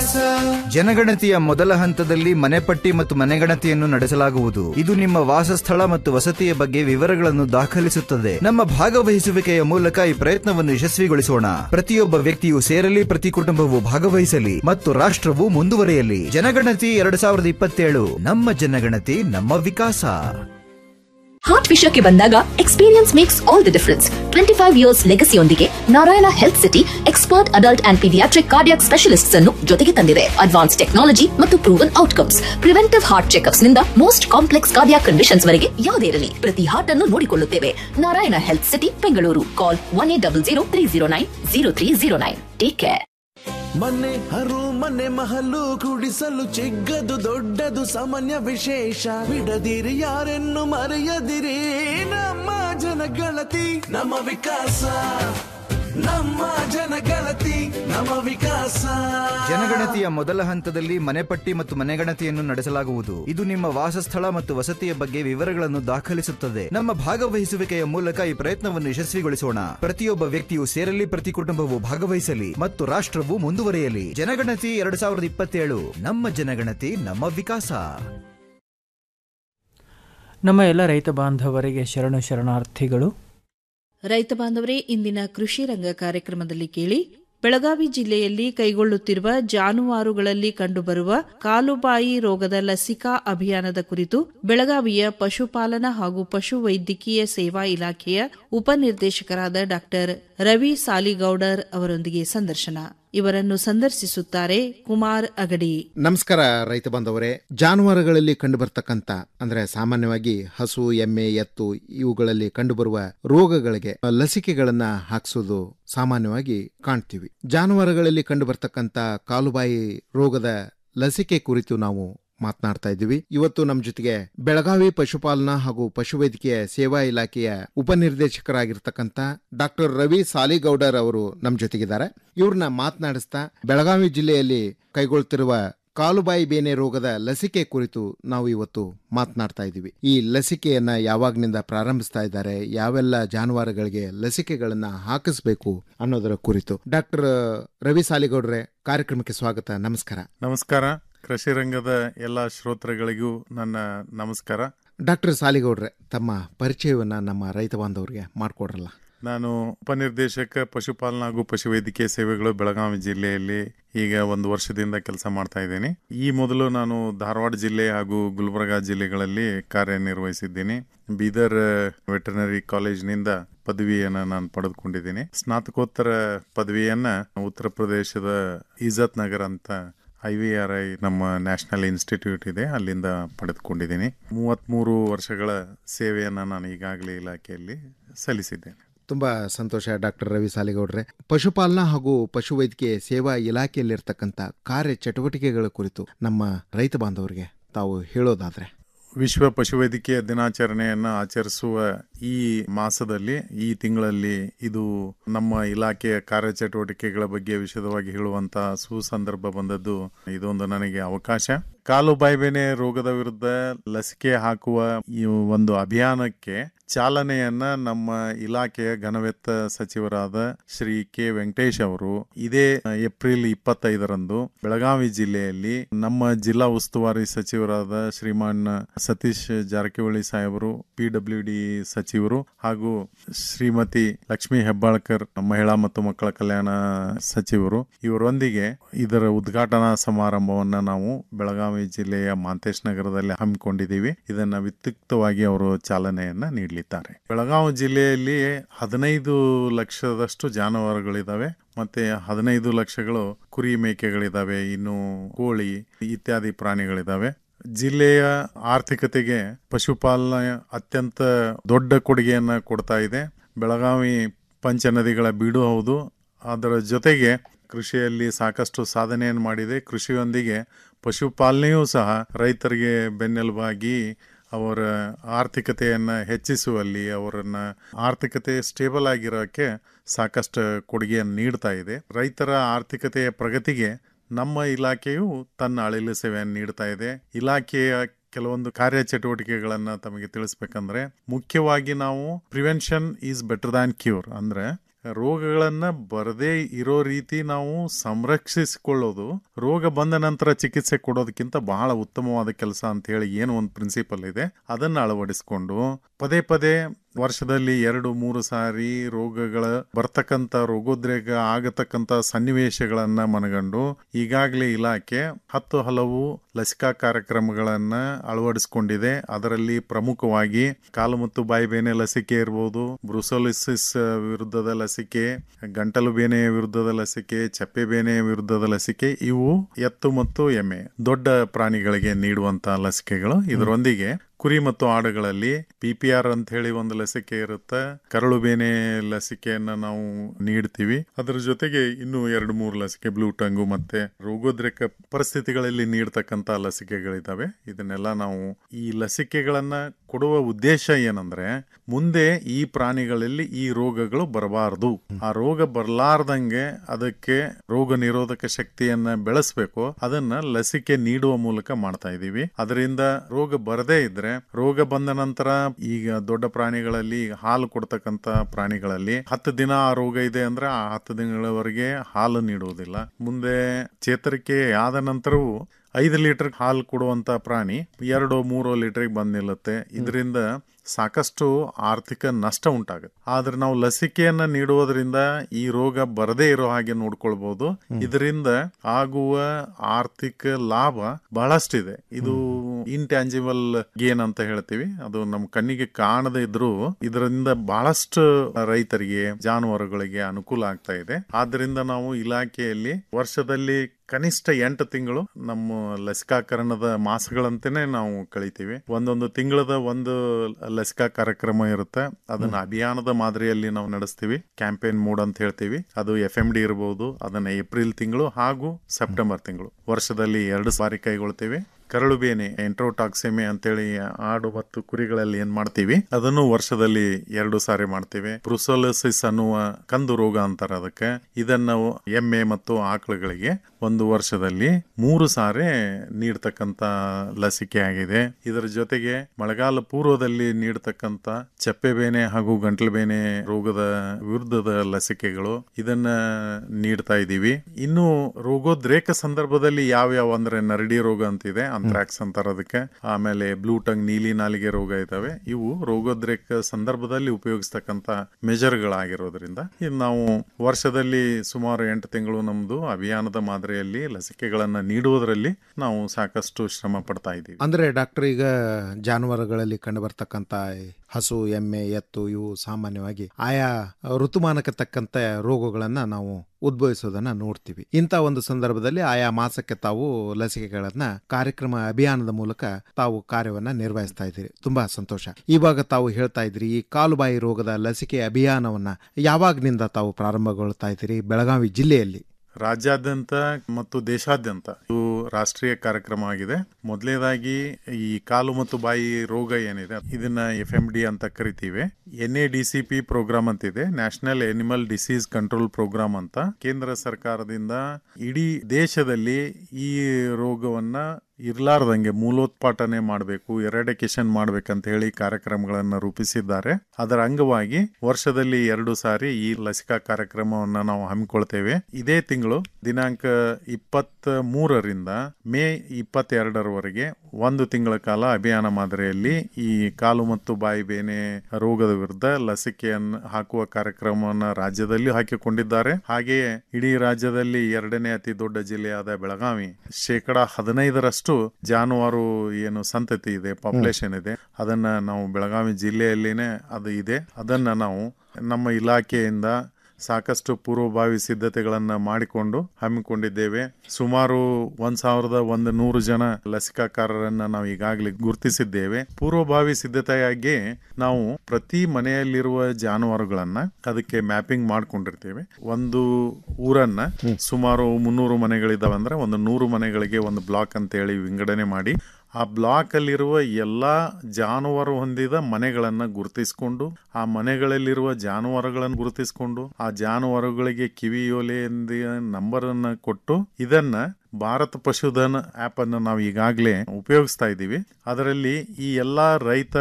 ವಿಕಾಸ ಜನಗಣತಿಯ ಮೊದಲ ಹಂತದಲ್ಲಿ ಮನೆಪಟ್ಟಿ ಮತ್ತು ಮನೆಗಣತಿಯನ್ನು ನಡೆಸಲಾಗುವುದು ಇದು ನಿಮ್ಮ ವಾಸಸ್ಥಳ ಮತ್ತು ವಸತಿಯ ಬಗ್ಗೆ ವಿವರಗಳನ್ನು ದಾಖಲಿಸುತ್ತದೆ ನಮ್ಮ ಭಾಗವಹಿಸುವಿಕೆಯ ಮೂಲಕ ಈ ಪ್ರಯತ್ನವನ್ನು ಯಶಸ್ವಿಗೊಳಿಸೋಣ ಪ್ರತಿಯೊಬ್ಬ ವ್ಯಕ್ತಿಯು ಸೇರಲಿ ಪ್ರತಿ ಕುಟುಂಬವು ಭಾಗವಹಿಸಲಿ ಮತ್ತು ರಾಷ್ಟ್ರವು ಮುಂದುವರಿಯಲಿ ಜನಗಣತಿ ಎರಡು ಸಾವಿರದ ಇಪ್ಪತ್ತೇಳು ನಮ್ಮ ಜನಗಣತಿ ನಮ್ಮ ವಿಕಾಸ ಹಾರ್ಟ್ ವಿಷಯಕ್ಕೆ ಬಂದಾಗ experience makes all the difference twenty five years ಲೆಗಸಿಯೊಂದಿಗೆ Narayana health city expert adult and paediatric cardiac specialists ಅನ್ನು ಜೊತೆಗೆ ತಂದಿದೆ ಅಡ್ವಾನ್ಸ್ ಟೆಕ್ನಾಲಜಿ ಮತ್ತು proven outcomes preventive heart checkups ನಿಂದ ಮೋಸ್ಟ್ ಕಾಂಪ್ಲೆಕ್ಸ್ ಕಾರ್ಡಿಯಾಕ್ ಕಂಡೀಷನ್ಸ್ ವರೆಗೆ ಯಾವುದೇ ಇರಲಿ ಪ್ರತಿ ಹಾರ್ಟ್ ಅನ್ನು ನೋಡಿಕೊಳ್ಳುತ್ತೇವೆ Narayana health city Bengaluru call one eight double zero three zero nine zero three zero nine take care ಮನೆ ಹರು ಮನೆ ಮಹಲು ಕುಡಿಸಲು ಚಿಕ್ಕದು ದೊಡ್ಡದು ಸಾಮಾನ್ಯ ವಿಶೇಷ ಬಿಡದಿರಿ ಯಾರೆನ್ನು ಮರೆಯದಿರಿ ನಮ್ಮ ಜನಗಣತಿ ನಮ್ಮ ವಿಕಾಸ ನಮ್ಮ ಜನಗಣತಿ ನಮ್ಮ ವಿಕಾಸ ಜನಗಣತಿಯ ಮೊದಲ ಹಂತದಲ್ಲಿ ಮನೆಪಟ್ಟಿ ಮತ್ತು ಮನೆಗಣತಿಯನ್ನು ನಡೆಸಲಾಗುವುದು ಇದು ನಿಮ್ಮ ವಾಸಸ್ಥಳ ಮತ್ತು ವಸತಿಯ ಬಗ್ಗೆ ವಿವರಗಳನ್ನು ದಾಖಲಿಸುತ್ತದೆ ನಮ್ಮ ಭಾಗವಹಿಸುವಿಕೆಯ ಮೂಲಕ ಈ ಪ್ರಯತ್ನವನ್ನು ಯಶಸ್ವಿಗೊಳಿಸೋಣ ಪ್ರತಿಯೊಬ್ಬ ವ್ಯಕ್ತಿಯು ಸೇರಲಿ ಪ್ರತಿ ಕುಟುಂಬವು ಭಾಗವಹಿಸಲಿ ಮತ್ತು ರಾಷ್ಟ್ರವು ಮುಂದುವರಿಯಲಿ ಜನಗಣತಿ ಎರಡು ಸಾವಿರದ ಇಪ್ಪತ್ತೇಳು ನಮ್ಮ ಜನಗಣತಿ ನಮ್ಮ ವಿಕಾಸ ನಮ್ಮ ಎಲ್ಲ ರೈತ ಬಾಂಧವರಿಗೆ ಶರಣು ಶರಣಾರ್ಥಿಗಳು ರೈತ ಬಾಂಧವರೇ ಇಂದಿನ ಕೃಷಿ ರಂಗ ಕಾರ್ಯಕ್ರಮದಲ್ಲಿ ಕೇಳಿ ಬೆಳಗಾವಿ ಜಿಲ್ಲೆಯಲ್ಲಿ ಕೈಗೊಳ್ಳುತ್ತಿರುವ ಜಾನುವಾರುಗಳಲ್ಲಿ ಕಂಡುಬರುವ ಕಾಲುಬಾಯಿ ರೋಗದ ಲಸಿಕಾ ಅಭಿಯಾನದ ಕುರಿತು ಬೆಳಗಾವಿಯ ಪಶುಪಾಲನಾ ಹಾಗೂ ಪಶು ವೈದ್ಯಕೀಯ ಸೇವಾ ಇಲಾಖೆಯ ಉಪನಿರ್ದೇಶಕರಾದ ಡಾಕ್ಟರ್ ರವಿ ಸಾಲಿಗೌಡರ್ ಅವರೊಂದಿಗೆ ಸಂದರ್ಶನ ಇವರನ್ನು ಸಂದರ್ಶಿಸುತ್ತಾರೆ ಕುಮಾರ್ ಅಗಡಿ ನಮಸ್ಕಾರ ರೈತ ಬಾಂಧವರೇ ಜಾನುವಾರುಗಳಲ್ಲಿ ಕಂಡುಬರ್ತಕ್ಕಂಥ ಅಂದ್ರೆ ಸಾಮಾನ್ಯವಾಗಿ ಹಸು ಎಮ್ಮೆ ಎತ್ತು ಇವುಗಳಲ್ಲಿ ಕಂಡುಬರುವ ರೋಗಗಳಿಗೆ ಲಸಿಕೆಗಳನ್ನ ಹಾಕಿಸೋದು ಸಾಮಾನ್ಯವಾಗಿ ಕಾಣ್ತೀವಿ ಜಾನುವಾರುಗಳಲ್ಲಿ ಕಂಡುಬರ್ತಕ್ಕಂಥ ಕಾಲುಬಾಯಿ ರೋಗದ ಲಸಿಕೆ ಕುರಿತು ನಾವು ಮಾತನಾಡ್ತಾ ಇದ್ದೀವಿ ಇವತ್ತು ನಮ್ಮ ಜೊತೆಗೆ ಬೆಳಗಾವಿ ಪಶುಪಾಲನಾ ಹಾಗೂ ಪಶುವೈದ್ಯಕೀಯ ಸೇವಾ ಇಲಾಖೆಯ ಉಪನಿರ್ದೇಶಕರಾಗಿರ್ತಕ್ಕಂಥ ಡಾಕ್ಟರ್ ರವಿ ಸಾಲಿಗೌಡರ್ ಅವರು ನಮ್ಮ ಜೊತೆಗಿದ್ದಾರೆ ಇವ್ರನ್ನ ಮಾತನಾಡಿಸ್ತಾ ಬೆಳಗಾವಿ ಜಿಲ್ಲೆಯಲ್ಲಿ ಕೈಗೊಳ್ತಿರುವ ಕಾಲುಬಾಯಿ ಬೇನೆ ರೋಗದ ಲಸಿಕೆ ಕುರಿತು ನಾವು ಇವತ್ತು ಮಾತನಾಡ್ತಾ ಇದ್ದೀವಿ ಈ ಲಸಿಕೆಯನ್ನ ಯಾವಾಗ್ನಿಂದ ಪ್ರಾರಂಭಿಸ್ತಾ ಇದ್ದಾರೆ ಯಾವೆಲ್ಲ ಜಾನುವಾರುಗಳಿಗೆ ಲಸಿಕೆಗಳನ್ನ ಹಾಕಿಸ್ಬೇಕು ಅನ್ನೋದರ ಕುರಿತು ಡಾಕ್ಟರ್ ರವಿ ಸಾಲಿಗೌಡ್ರೆ ಕಾರ್ಯಕ್ರಮಕ್ಕೆ ಸ್ವಾಗತ ನಮಸ್ಕಾರ ನಮಸ್ಕಾರ ಕೃಷಿ ರಂಗದ ಎಲ್ಲ ಶ್ರೋತೃಗಳಿಗೂ ನನ್ನ ನಮಸ್ಕಾರ ಡಾಕ್ಟರ್ ಸಾಲಿಗೌಡ್ರೆ ತಮ್ಮ ಪರಿಚಯವನ್ನ ನಮ್ಮ ರೈತ ಬಾಂಧವರಿಗೆ ಮಾಡಿಕೊಡ್ರಲ್ಲ ನಾನು ಉಪನಿರ್ದೇಶಕ ಪಶುಪಾಲನಾ ಹಾಗೂ ಪಶುವೈದ್ಯಕೀಯ ಸೇವೆಗಳು ಬೆಳಗಾವಿ ಜಿಲ್ಲೆಯಲ್ಲಿ ಈಗ ಒಂದು ವರ್ಷದಿಂದ ಕೆಲಸ ಮಾಡ್ತಾ ಇದ್ದೀನಿ ಈ ಮೊದಲು ನಾನು ಧಾರವಾಡ ಜಿಲ್ಲೆ ಹಾಗೂ ಗುಲ್ಬರ್ಗಾ ಜಿಲ್ಲೆಗಳಲ್ಲಿ ಕಾರ್ಯನಿರ್ವಹಿಸಿದ್ದೀನಿ ಬೀದರ್ ವೆಟರ್ನರಿ ಕಾಲೇಜ್ನಿಂದ ಪದವಿಯನ್ನ ನಾನು ಪಡೆದುಕೊಂಡಿದ್ದೀನಿ ಸ್ನಾತಕೋತ್ತರ ಪದವಿಯನ್ನ ಉತ್ತರ ಪ್ರದೇಶದ ಇಜತ್ ನಗರ್ ಅಂತ ಐ ವಿ ಆರ್ ಐ ನಮ್ಮ ನ್ಯಾಷನಲ್ ಇನ್ಸ್ಟಿಟ್ಯೂಟ್ ಇದೆ ಅಲ್ಲಿಂದ ಪಡೆದುಕೊಂಡಿದ್ದೀನಿ ಮೂವತ್ತ್ಮೂರು ವರ್ಷಗಳ ಸೇವೆಯನ್ನು ನಾನು ಈಗಾಗಲೇ ಇಲಾಖೆಯಲ್ಲಿ ಸಲ್ಲಿಸಿದ್ದೇನೆ ತುಂಬಾ ಸಂತೋಷ ಡಾಕ್ಟರ್ ರವಿ ಸಾಲಿಗೌಡ್ರೆ ಪಶುಪಾಲನಾ ಹಾಗೂ ಪಶುವೈದ್ಯಕೀಯ ಸೇವಾ ಇಲಾಖೆಯಲ್ಲಿರ್ತಕ್ಕಂಥ ಕಾರ್ಯ ಚಟುವಟಿಕೆಗಳ ಕುರಿತು ನಮ್ಮ ರೈತ ಬಾಂಧವರಿಗೆ ತಾವು ಹೇಳೋದಾದ್ರೆ ವಿಶ್ವ ಪಶುವೈದ್ಯಕೀಯ ದಿನಾಚರಣೆಯನ್ನು ಆಚರಿಸುವ ಈ ಮಾಸದಲ್ಲಿ ಈ ತಿಂಗಳಲ್ಲಿ ಇದು ನಮ್ಮ ಇಲಾಖೆಯ ಕಾರ್ಯಚಟುವಟಿಕೆಗಳ ಬಗ್ಗೆ ವಿಶದವಾಗಿ ಹೇಳುವಂತ ಸುಸಂದರ್ಭ ಬಂದದ್ದು ಇದೊಂದು ನನಗೆ ಅವಕಾಶ ಕಾಲು ಬಾಯಿಬೇನೆ ರೋಗದ ವಿರುದ್ಧ ಲಸಿಕೆ ಹಾಕುವ ಈ ಒಂದು ಅಭಿಯಾನಕ್ಕೆ ಚಾಲನೆಯನ್ನ ನಮ್ಮ ಇಲಾಖೆಯ ಘನವೆತ್ತ ಸಚಿವರಾದ ಶ್ರೀ ಕೆ ವೆಂಕಟೇಶ್ ಅವರು ಇದೇ ಏಪ್ರಿಲ್ ಇಪ್ಪತ್ತೈದರಂದು ಬೆಳಗಾವಿ ಜಿಲ್ಲೆಯಲ್ಲಿ ನಮ್ಮ ಜಿಲ್ಲಾ ಉಸ್ತುವಾರಿ ಸಚಿವರಾದ ಶ್ರೀಮಾನ್ ಸತೀಶ್ ಜಾರಕಿಹೊಳಿ ಸಾಹೇಬರು ಪಿ ಡಬ್ಲ್ಯೂ ಡಿ ಸಚಿವರು ಹಾಗೂ ಶ್ರೀಮತಿ ಲಕ್ಷ್ಮಿ ಹೆಬ್ಬಾಳ್ಕರ್ ಮಹಿಳಾ ಮತ್ತು ಮಕ್ಕಳ ಕಲ್ಯಾಣ ಸಚಿವರು ಇವರೊಂದಿಗೆ ಇದರ ಉದ್ಘಾಟನಾ ಸಮಾರಂಭವನ್ನ ನಾವು ಬೆಳಗಾವಿ ಜಿಲ್ಲೆಯ ಮಾಂತೇಶ್ ನಗರದಲ್ಲಿ ಹಮ್ಮಿಕೊಂಡಿದ್ದೀವಿ ಇದನ್ನ ವಿದ್ಯುಕ್ತವಾಗಿ ಅವರು ಚಾಲನೆಯನ್ನ ನೀಡಲಿದ್ದಾರೆ ಬೆಳಗಾವಿ ಜಿಲ್ಲೆಯಲ್ಲಿ ಹದಿನೈದು ಲಕ್ಷದಷ್ಟು ಜಾನುವಾರುಗಳಿದಾವೆ ಮತ್ತೆ ಹದಿನೈದು ಲಕ್ಷಗಳು ಕುರಿ ಮೇಕೆಗಳಿದಾವೆ ಇನ್ನು ಕೋಳಿ ಇತ್ಯಾದಿ ಪ್ರಾಣಿಗಳಿದಾವೆ ಜಿಲ್ಲೆಯ ಆರ್ಥಿಕತೆಗೆ ಪಶುಪಾಲನೆ ಅತ್ಯಂತ ದೊಡ್ಡ ಕೊಡುಗೆಯನ್ನ ಕೊಡ್ತಾ ಇದೆ ಬೆಳಗಾವಿ ಪಂಚನದಿಗಳ ಬೀಡು ಹೌದು ಅದರ ಜೊತೆಗೆ ಕೃಷಿಯಲ್ಲಿ ಸಾಕಷ್ಟು ಸಾಧನೆಯನ್ನು ಮಾಡಿದೆ ಕೃಷಿಯೊಂದಿಗೆ ಪಶುಪಾಲನೆಯೂ ಸಹ ರೈತರಿಗೆ ಬೆನ್ನೆಲುಬಾಗಿ ಅವರ ಆರ್ಥಿಕತೆಯನ್ನು ಹೆಚ್ಚಿಸುವಲ್ಲಿ ಅವರನ್ನ ಆರ್ಥಿಕತೆ ಸ್ಟೇಬಲ್ ಆಗಿರೋಕ್ಕೆ ಸಾಕಷ್ಟು ಕೊಡುಗೆಯನ್ನು ನೀಡ್ತಾ ಇದೆ ರೈತರ ಆರ್ಥಿಕತೆಯ ಪ್ರಗತಿಗೆ ನಮ್ಮ ಇಲಾಖೆಯು ತನ್ನ ಅಳಿಲು ಸೇವೆಯನ್ನು ನೀಡ್ತಾ ಇದೆ ಇಲಾಖೆಯ ಕೆಲವೊಂದು ಕಾರ್ಯಚಟುವಟಿಕೆಗಳನ್ನ ತಮಗೆ ತಿಳಿಸ್ಬೇಕಂದ್ರೆ ಮುಖ್ಯವಾಗಿ ನಾವು prevention is better than cure ಅಂದ್ರೆ ರೋಗಗಳನ್ನ ಬರದೇ ಇರೋ ರೀತಿ ನಾವು ಸಂರಕ್ಷಿಸಿಕೊಳ್ಳೋದು ರೋಗ ಬಂದ ನಂತರ ಚಿಕಿತ್ಸೆ ಕೊಡೋದಕ್ಕಿಂತ ಬಹಳ ಉತ್ತಮವಾದ ಕೆಲಸ ಅಂತ ಹೇಳಿ ಏನು ಒಂದು ಪ್ರಿನ್ಸಿಪಲ್ ಇದೆ ಅದನ್ನ ಅಳವಡಿಸಿಕೊಂಡು ಪದೇ ಪದೇ ವರ್ಷದಲ್ಲಿ ಎರಡು ಮೂರು ಸಾರಿ ರೋಗಗಳ ಬರ್ತಕ್ಕಂಥ ರೋಗೋದ್ರೇಕ ಆಗತಕ್ಕಂಥ ಸನ್ನಿವೇಶಗಳನ್ನ ಮನಗಂಡು ಈಗಾಗಲೇ ಇಲಾಖೆ ಹತ್ತು ಹಲವು ಲಸಿಕಾ ಕಾರ್ಯಕ್ರಮಗಳನ್ನ ಅಳವಡಿಸಿಕೊಂಡಿದೆ ಅದರಲ್ಲಿ ಪ್ರಮುಖವಾಗಿ ಕಾಲು ಮತ್ತು ಬಾಯಿ ಬೇನೆ ಲಸಿಕೆ ಇರಬಹುದು ಬ್ರುಸೋಲಿಸಿಸ್ ವಿರುದ್ಧದ ಲಸಿಕೆ ಗಂಟಲು ಬೇನೆ ವಿರುದ್ಧದ ಲಸಿಕೆ ಚಪ್ಪೆ ಬೇನೆ ವಿರುದ್ಧದ ಲಸಿಕೆ ಇವು ಎತ್ತು ಮತ್ತು ಎಮ್ಮೆ ದೊಡ್ಡ ಪ್ರಾಣಿಗಳಿಗೆ ನೀಡುವಂತಹ ಲಸಿಕೆಗಳು ಇದರೊಂದಿಗೆ ಕುರಿ ಮತ್ತು ಆಡುಗಳಲ್ಲಿ ಪಿ ಪಿ ಆರ್ ಅಂತ ಹೇಳಿ ಒಂದು ಲಸಿಕೆ ಇರುತ್ತೆ ಕರಳು ಬೇನೆ ಲಸಿಕೆಯನ್ನ ನಾವು ನೀಡ್ತೀವಿ ಅದರ ಜೊತೆಗೆ ಇನ್ನು ಎರಡು ಮೂರು ಲಸಿಕೆ ಬ್ಲೂ ಟಂಗು ಮತ್ತೆ ರೋಗೋದ್ರೇಕ ಪರಿಸ್ಥಿತಿಗಳಲ್ಲಿ ನೀಡ್ತಕ್ಕಂತ ಲಸಿಕೆಗಳಿದಾವೆ ಇದನ್ನೆಲ್ಲ ನಾವು ಈ ಲಸಿಕೆಗಳನ್ನ ಕೊಡುವ ಉದ್ದೇಶ ಏನಂದ್ರೆ ಮುಂದೆ ಈ ಪ್ರಾಣಿಗಳಲ್ಲಿ ಈ ರೋಗಗಳು ಬರಬಾರದು ಆ ರೋಗ ಬರಲಾರ್ದಂಗೆ ಅದಕ್ಕೆ ರೋಗ ನಿರೋಧಕ ಶಕ್ತಿಯನ್ನ ಬೆಳೆಸಬೇಕು ಅದನ್ನ ಲಸಿಕೆ ನೀಡುವ ಮೂಲಕ ಮಾಡ್ತಾ ಇದೀವಿ ಅದರಿಂದ ರೋಗ ಬರದೇ ಇದ್ರೆ ರೋಗ ಬಂದ ನಂತರ ಈಗ ದೊಡ್ಡ ಪ್ರಾಣಿಗಳಲ್ಲಿ ಈಗ ಹಾಲು ಕೊಡ್ತಕ್ಕಂತ ಪ್ರಾಣಿಗಳಲ್ಲಿ ಹತ್ತು ದಿನ ಆ ರೋಗ ಇದೆ ಅಂದ್ರೆ ಆ ಹತ್ತು ದಿನಗಳವರೆಗೆ ಹಾಲು ನೀಡುವುದಿಲ್ಲ ಮುಂದೆ ಚೇತರಿಕೆ ಆದ ನಂತರವೂ ಐದು ಲೀಟರ್ ಹಾಲು ಕೊಡುವಂತ ಪ್ರಾಣಿ ಎರಡು ಮೂರು ಲೀಟರ್ಗೆ ಬಂದ್ ನಿಲ್ಲುತ್ತೆ ಇದರಿಂದ ಸಾಕಷ್ಟು ಆರ್ಥಿಕ ನಷ್ಟ ಉಂಟಾಗುತ್ತೆ ಆದ್ರೆ ನಾವು ಲಸಿಕೆಯನ್ನ ನೀಡುವುದರಿಂದ ಈ ರೋಗ ಬರದೇ ಇರೋ ಹಾಗೆ ನೋಡ್ಕೊಳ್ಬಹುದು ಇದರಿಂದ ಆಗುವ ಆರ್ಥಿಕ ಲಾಭ ಬಹಳಷ್ಟಿದೆ ಇದು ಇಂಟ್ಯಾಂಜಿಬಲ್ ಗೇನ್ ಅಂತ ಹೇಳ್ತೀವಿ ಅದು ನಮ್ಮ ಕಣ್ಣಿಗೆ ಕಾಣದೇ ಇದ್ರೂ ಇದರಿಂದ ಬಹಳಷ್ಟು ರೈತರಿಗೆ ಜಾನುವಾರುಗಳಿಗೆ ಅನುಕೂಲ ಆಗ್ತಾ ಇದೆ ಆದ್ರಿಂದ ನಾವು ಇಲಾಖೆಯಲ್ಲಿ ವರ್ಷದಲ್ಲಿ ಕನಿಷ್ಠ ಎಂಟು ತಿಂಗಳು ನಮ್ಮ ಲಸಿಕಾಕರಣದ ಮಾಸಗಳಂತೆನೆ ನಾವು ಕಳಿತೀವಿ ಒಂದೊಂದು ತಿಂಗಳದ ಒಂದು ಲಸಿಕಾ ಕಾರ್ಯಕ್ರಮ ಇರುತ್ತೆ ಅದನ್ನ ಅಭಿಯಾನದ ಮಾದರಿಯಲ್ಲಿ ನಾವು ನಡೆಸ್ತೀವಿ ಕ್ಯಾಂಪೇನ್ ಮೋಡ್ ಅಂತ ಹೇಳ್ತೀವಿ ಅದು ಎಫ್ ಎಂ ಡಿ ಇರಬಹುದು ಅದನ್ನ ಏಪ್ರಿಲ್ ತಿಂಗಳು ಹಾಗೂ ಸೆಪ್ಟೆಂಬರ್ ತಿಂಗಳು ವರ್ಷದಲ್ಲಿ ಎರಡು ಸಾರಿ ಕೈಗೊಳ್ತೇವೆ ಕರಳು ಬೇನೆ ಎಂಟ್ರೋಟಾಕ್ಸೆಮೆ ಅಂತೇಳಿ ಆಡು ಮತ್ತು ಕುರಿಗಳಲ್ಲಿ ಏನ್ ಮಾಡ್ತೀವಿ ಅದನ್ನು ವರ್ಷದಲ್ಲಿ ಎರಡು ಸಾರಿ ಮಾಡ್ತೀವಿ ಬ್ರುಸೋಲಸಿಸ್ ಅನ್ನುವ ಕಂದು ರೋಗ ಅಂತಾರ ಅದಕ್ಕೆ ಇದನ್ನ ಎಮ್ಮೆ ಮತ್ತು ಆಕಳುಗಳಿಗೆ ಒಂದು ವರ್ಷದಲ್ಲಿ ಮೂರು ಸಾರಿ ನೀಡ್ತಕ್ಕಂತ ಲಸಿಕೆ ಆಗಿದೆ ಇದರ ಜೊತೆಗೆ ಮಳೆಗಾಲ ಪೂರ್ವದಲ್ಲಿ ನೀಡ್ತಕ್ಕಂತ ಚಪ್ಪೆ ಬೇನೆ ಹಾಗೂ ಗಂಟಲು ಬೇನೆ ರೋಗದ ವಿರುದ್ಧದ ಲಸಿಕೆಗಳು ಇದನ್ನ ನೀಡ್ತಾ ಇದ್ದೀವಿ ಇನ್ನು ರೋಗೋದ್ರೇಕ ಸಂದರ್ಭದಲ್ಲಿ ಯಾವ್ಯಾವ ಅಂದ್ರೆ ನರಡಿ ರೋಗ ಅಂತಿದೆ ಅಂತ್ರಾಕ್ಸ್ ಅಂತಾರ ಅದಕ್ಕೆ ಆಮೇಲೆ ಬ್ಲೂ ಟಂಗ್ ನೀಲಿ ನಾಲಿಗೆ ರೋಗ ಇದಾವೆ ಇವು ರೋಗೋದ್ರೇಕ ಸಂದರ್ಭದಲ್ಲಿ ಉಪಯೋಗಿಸ್ತಕ್ಕಂತ ಮೆಜರ್ಗಳಾಗಿರೋದ್ರಿಂದ ಇದು ನಾವು ವರ್ಷದಲ್ಲಿ ಸುಮಾರು ಎಂಟು ತಿಂಗಳು ನಮ್ದು ಅಭಿಯಾನದ ಮಾದರಿಯಲ್ಲಿ ಲಸಿಕೆಗಳನ್ನ ನೀಡುವುದರಲ್ಲಿ ನಾವು ಸಾಕಷ್ಟು ಶ್ರಮ ಪಡ್ತಾ ಇದ್ದೀವಿ ಅಂದ್ರೆ ಡಾಕ್ಟರ್ ಈಗ ಜಾನುವಾರುಗಳಲ್ಲಿ ಕಂಡು ಬರ್ತಕ್ಕಂತ ಹಸು ಎಮ್ಮೆ ಎತ್ತು ಇವು ಸಾಮಾನ್ಯವಾಗಿ ಆಯಾ ಋತುಮಾನಕ್ಕೆ ತಕ್ಕಂತೆ ರೋಗಗಳನ್ನ ನಾವು ಉದ್ಭವಿಸೋದನ್ನ ನೋಡ್ತೀವಿ ಇಂಥ ಒಂದು ಸಂದರ್ಭದಲ್ಲಿ ಆಯಾ ಮಾಸಕ್ಕೆ ತಾವು ಲಸಿಕೆಗಳನ್ನ ಕಾರ್ಯಕ್ರಮ ಅಭಿಯಾನದ ಮೂಲಕ ತಾವು ಕಾರ್ಯವನ್ನ ನಿರ್ವಹಿಸ್ತಾ ಇದ್ದೀರಿ ತುಂಬಾ ಸಂತೋಷ ಇವಾಗ ತಾವು ಹೇಳ್ತಾ ಇದ್ರಿ ಈ ಕಾಲುಬಾಯಿ ರೋಗದ ಲಸಿಕೆ ಅಭಿಯಾನವನ್ನ ಯಾವಾಗ್ನಿಂದ ತಾವು ಪ್ರಾರಂಭಗೊಳ್ತಾ ಇದ್ದೀರಿ ಬೆಳಗಾವಿ ಜಿಲ್ಲೆಯಲ್ಲಿ ರಾಜ್ಯಾದ್ಯಂತ ಮತ್ತು ದೇಶಾದ್ಯಂತ ಇದು ರಾಷ್ಟ್ರೀಯ ಕಾರ್ಯಕ್ರಮ ಆಗಿದೆ ಮೊದಲನೇದಾಗಿ ಈ ಕಾಲು ಮತ್ತು ಬಾಯಿ ರೋಗ ಏನಿದೆ ಇದನ್ನ ಎಫ್ ಎಂ ಡಿ ಅಂತ ಕರಿತೀವಿ N A D C P programme ಅಂತಿದೆ national animal disease control programme ಅಂತ ಕೇಂದ್ರ ಸರ್ಕಾರದಿಂದ ಇಡೀ ದೇಶದಲ್ಲಿ ಈ ರೋಗವನ್ನ ಇರ್ಲಾರ್ದಂಗೆ ಮೂಲೋತ್ಪಾಟನೆ ಮಾಡಬೇಕು ಎರಾಡಿಕೇಶನ್ ಮಾಡ್ಬೇಕಂತ ಹೇಳಿ ಕಾರ್ಯಕ್ರಮಗಳನ್ನ ರೂಪಿಸಿದ್ದಾರೆ ಅದರ ಅಂಗವಾಗಿ ವರ್ಷದಲ್ಲಿ ಎರಡು ಸಾರಿ ಈ ಲಸಿಕಾ ಕಾರ್ಯಕ್ರಮವನ್ನ ನಾವು ಹಮ್ಮಿಕೊಳ್ತೇವೆ ಇದೇ ತಿಂಗಳು ದಿನಾಂಕ ಇಪ್ಪತ್ತ ಮೂರರಿಂದ ಮೇ ಇಪ್ಪತ್ತೆರಡರವರೆಗೆ ಒಂದು ತಿಂಗಳ ಕಾಲ ಅಭಿಯಾನ ಮಾದರಿಯಲ್ಲಿ ಈ ಕಾಲು ಮತ್ತು ಬಾಯಿ ಬೇನೆ ರೋಗದ ವಿರುದ್ಧ ಲಸಿಕೆಯನ್ನು ಹಾಕುವ ಕಾರ್ಯಕ್ರಮವನ್ನ ರಾಜ್ಯದಲ್ಲಿ ಹಾಕಿಕೊಂಡಿದ್ದಾರೆ ಹಾಗೆಯೇ ಇಡೀ ರಾಜ್ಯದಲ್ಲಿ ಎರಡನೇ ಅತಿ ದೊಡ್ಡ ಜಿಲ್ಲೆಯಾದ ಬೆಳಗಾವಿ ಶೇಕಡಾ ಹದಿನೈದರಷ್ಟು ಜಾನುವಾರು ಏನು ಸಂತತಿ ಇದೆ ಪಾಪ್ಯುಲೇಷನ್ ಇದೆ ಅದನ್ನ ನಾವು ಬೆಳಗಾವಿ ಜಿಲ್ಲೆಯಲ್ಲಿನೇ ಅದು ಇದೆ ಅದನ್ನ ನಾವು ನಮ್ಮ ಇಲಾಖೆಯಿಂದ ಸಾಕಷ್ಟು ಪೂರ್ವಭಾವಿ ಸಿದ್ಧತೆಗಳನ್ನ ಮಾಡಿಕೊಂಡು ಹಮ್ಮಿಕೊಂಡಿದ್ದೇವೆ ಸುಮಾರು ಒಂದ್ ಸಾವಿರದ ಒಂದು ನೂರು ಜನ ಲಸಿಕಾಕಾರರನ್ನ ನಾವು ಈಗಾಗಲೇ ಗುರುತಿಸಿದ್ದೇವೆ ಪೂರ್ವಭಾವಿ ಸಿದ್ಧತೆಯಾಗಿ ನಾವು ಪ್ರತಿ ಮನೆಯಲ್ಲಿರುವ ಜಾನುವಾರುಗಳನ್ನ ಅದಕ್ಕೆ ಮ್ಯಾಪಿಂಗ್ ಮಾಡ್ಕೊಂಡಿರ್ತೇವೆ ಒಂದು ಊರನ್ನ ಸುಮಾರು ಮುನ್ನೂರು ಮನೆಗಳಿದಾವೆ ಅಂದ್ರೆ ಒಂದು ನೂರು ಮನೆಗಳಿಗೆ ಒಂದು ಬ್ಲಾಕ್ ಅಂತ ಹೇಳಿ ವಿಂಗಡಣೆ ಮಾಡಿ ಆ ಬ್ಲಾಕ್ ಅಲ್ಲಿರುವ ಎಲ್ಲಾ ಜಾನುವಾರು ಹೊಂದಿದ ಮನೆಗಳನ್ನ ಗುರುತಿಸಿಕೊಂಡು ಆ ಮನೆಗಳಲ್ಲಿರುವ ಜಾನುವಾರುಗಳನ್ನು ಗುರುತಿಸಿಕೊಂಡು ಆ ಜಾನುವಾರುಗಳಿಗೆ ಕಿವಿಯೋಲೆ ನಂಬರ್ ಅನ್ನ ಕೊಟ್ಟು ಇದನ್ನ ಭಾರತ ಪಶುಧನ್ ಆಪ್ ಅನ್ನು ನಾವು ಈಗಾಗಲೇ ಉಪಯೋಗಿಸ್ತಾ ಇದ್ದೀವಿ ಅದರಲ್ಲಿ ಈ ಎಲ್ಲಾ ರೈತರ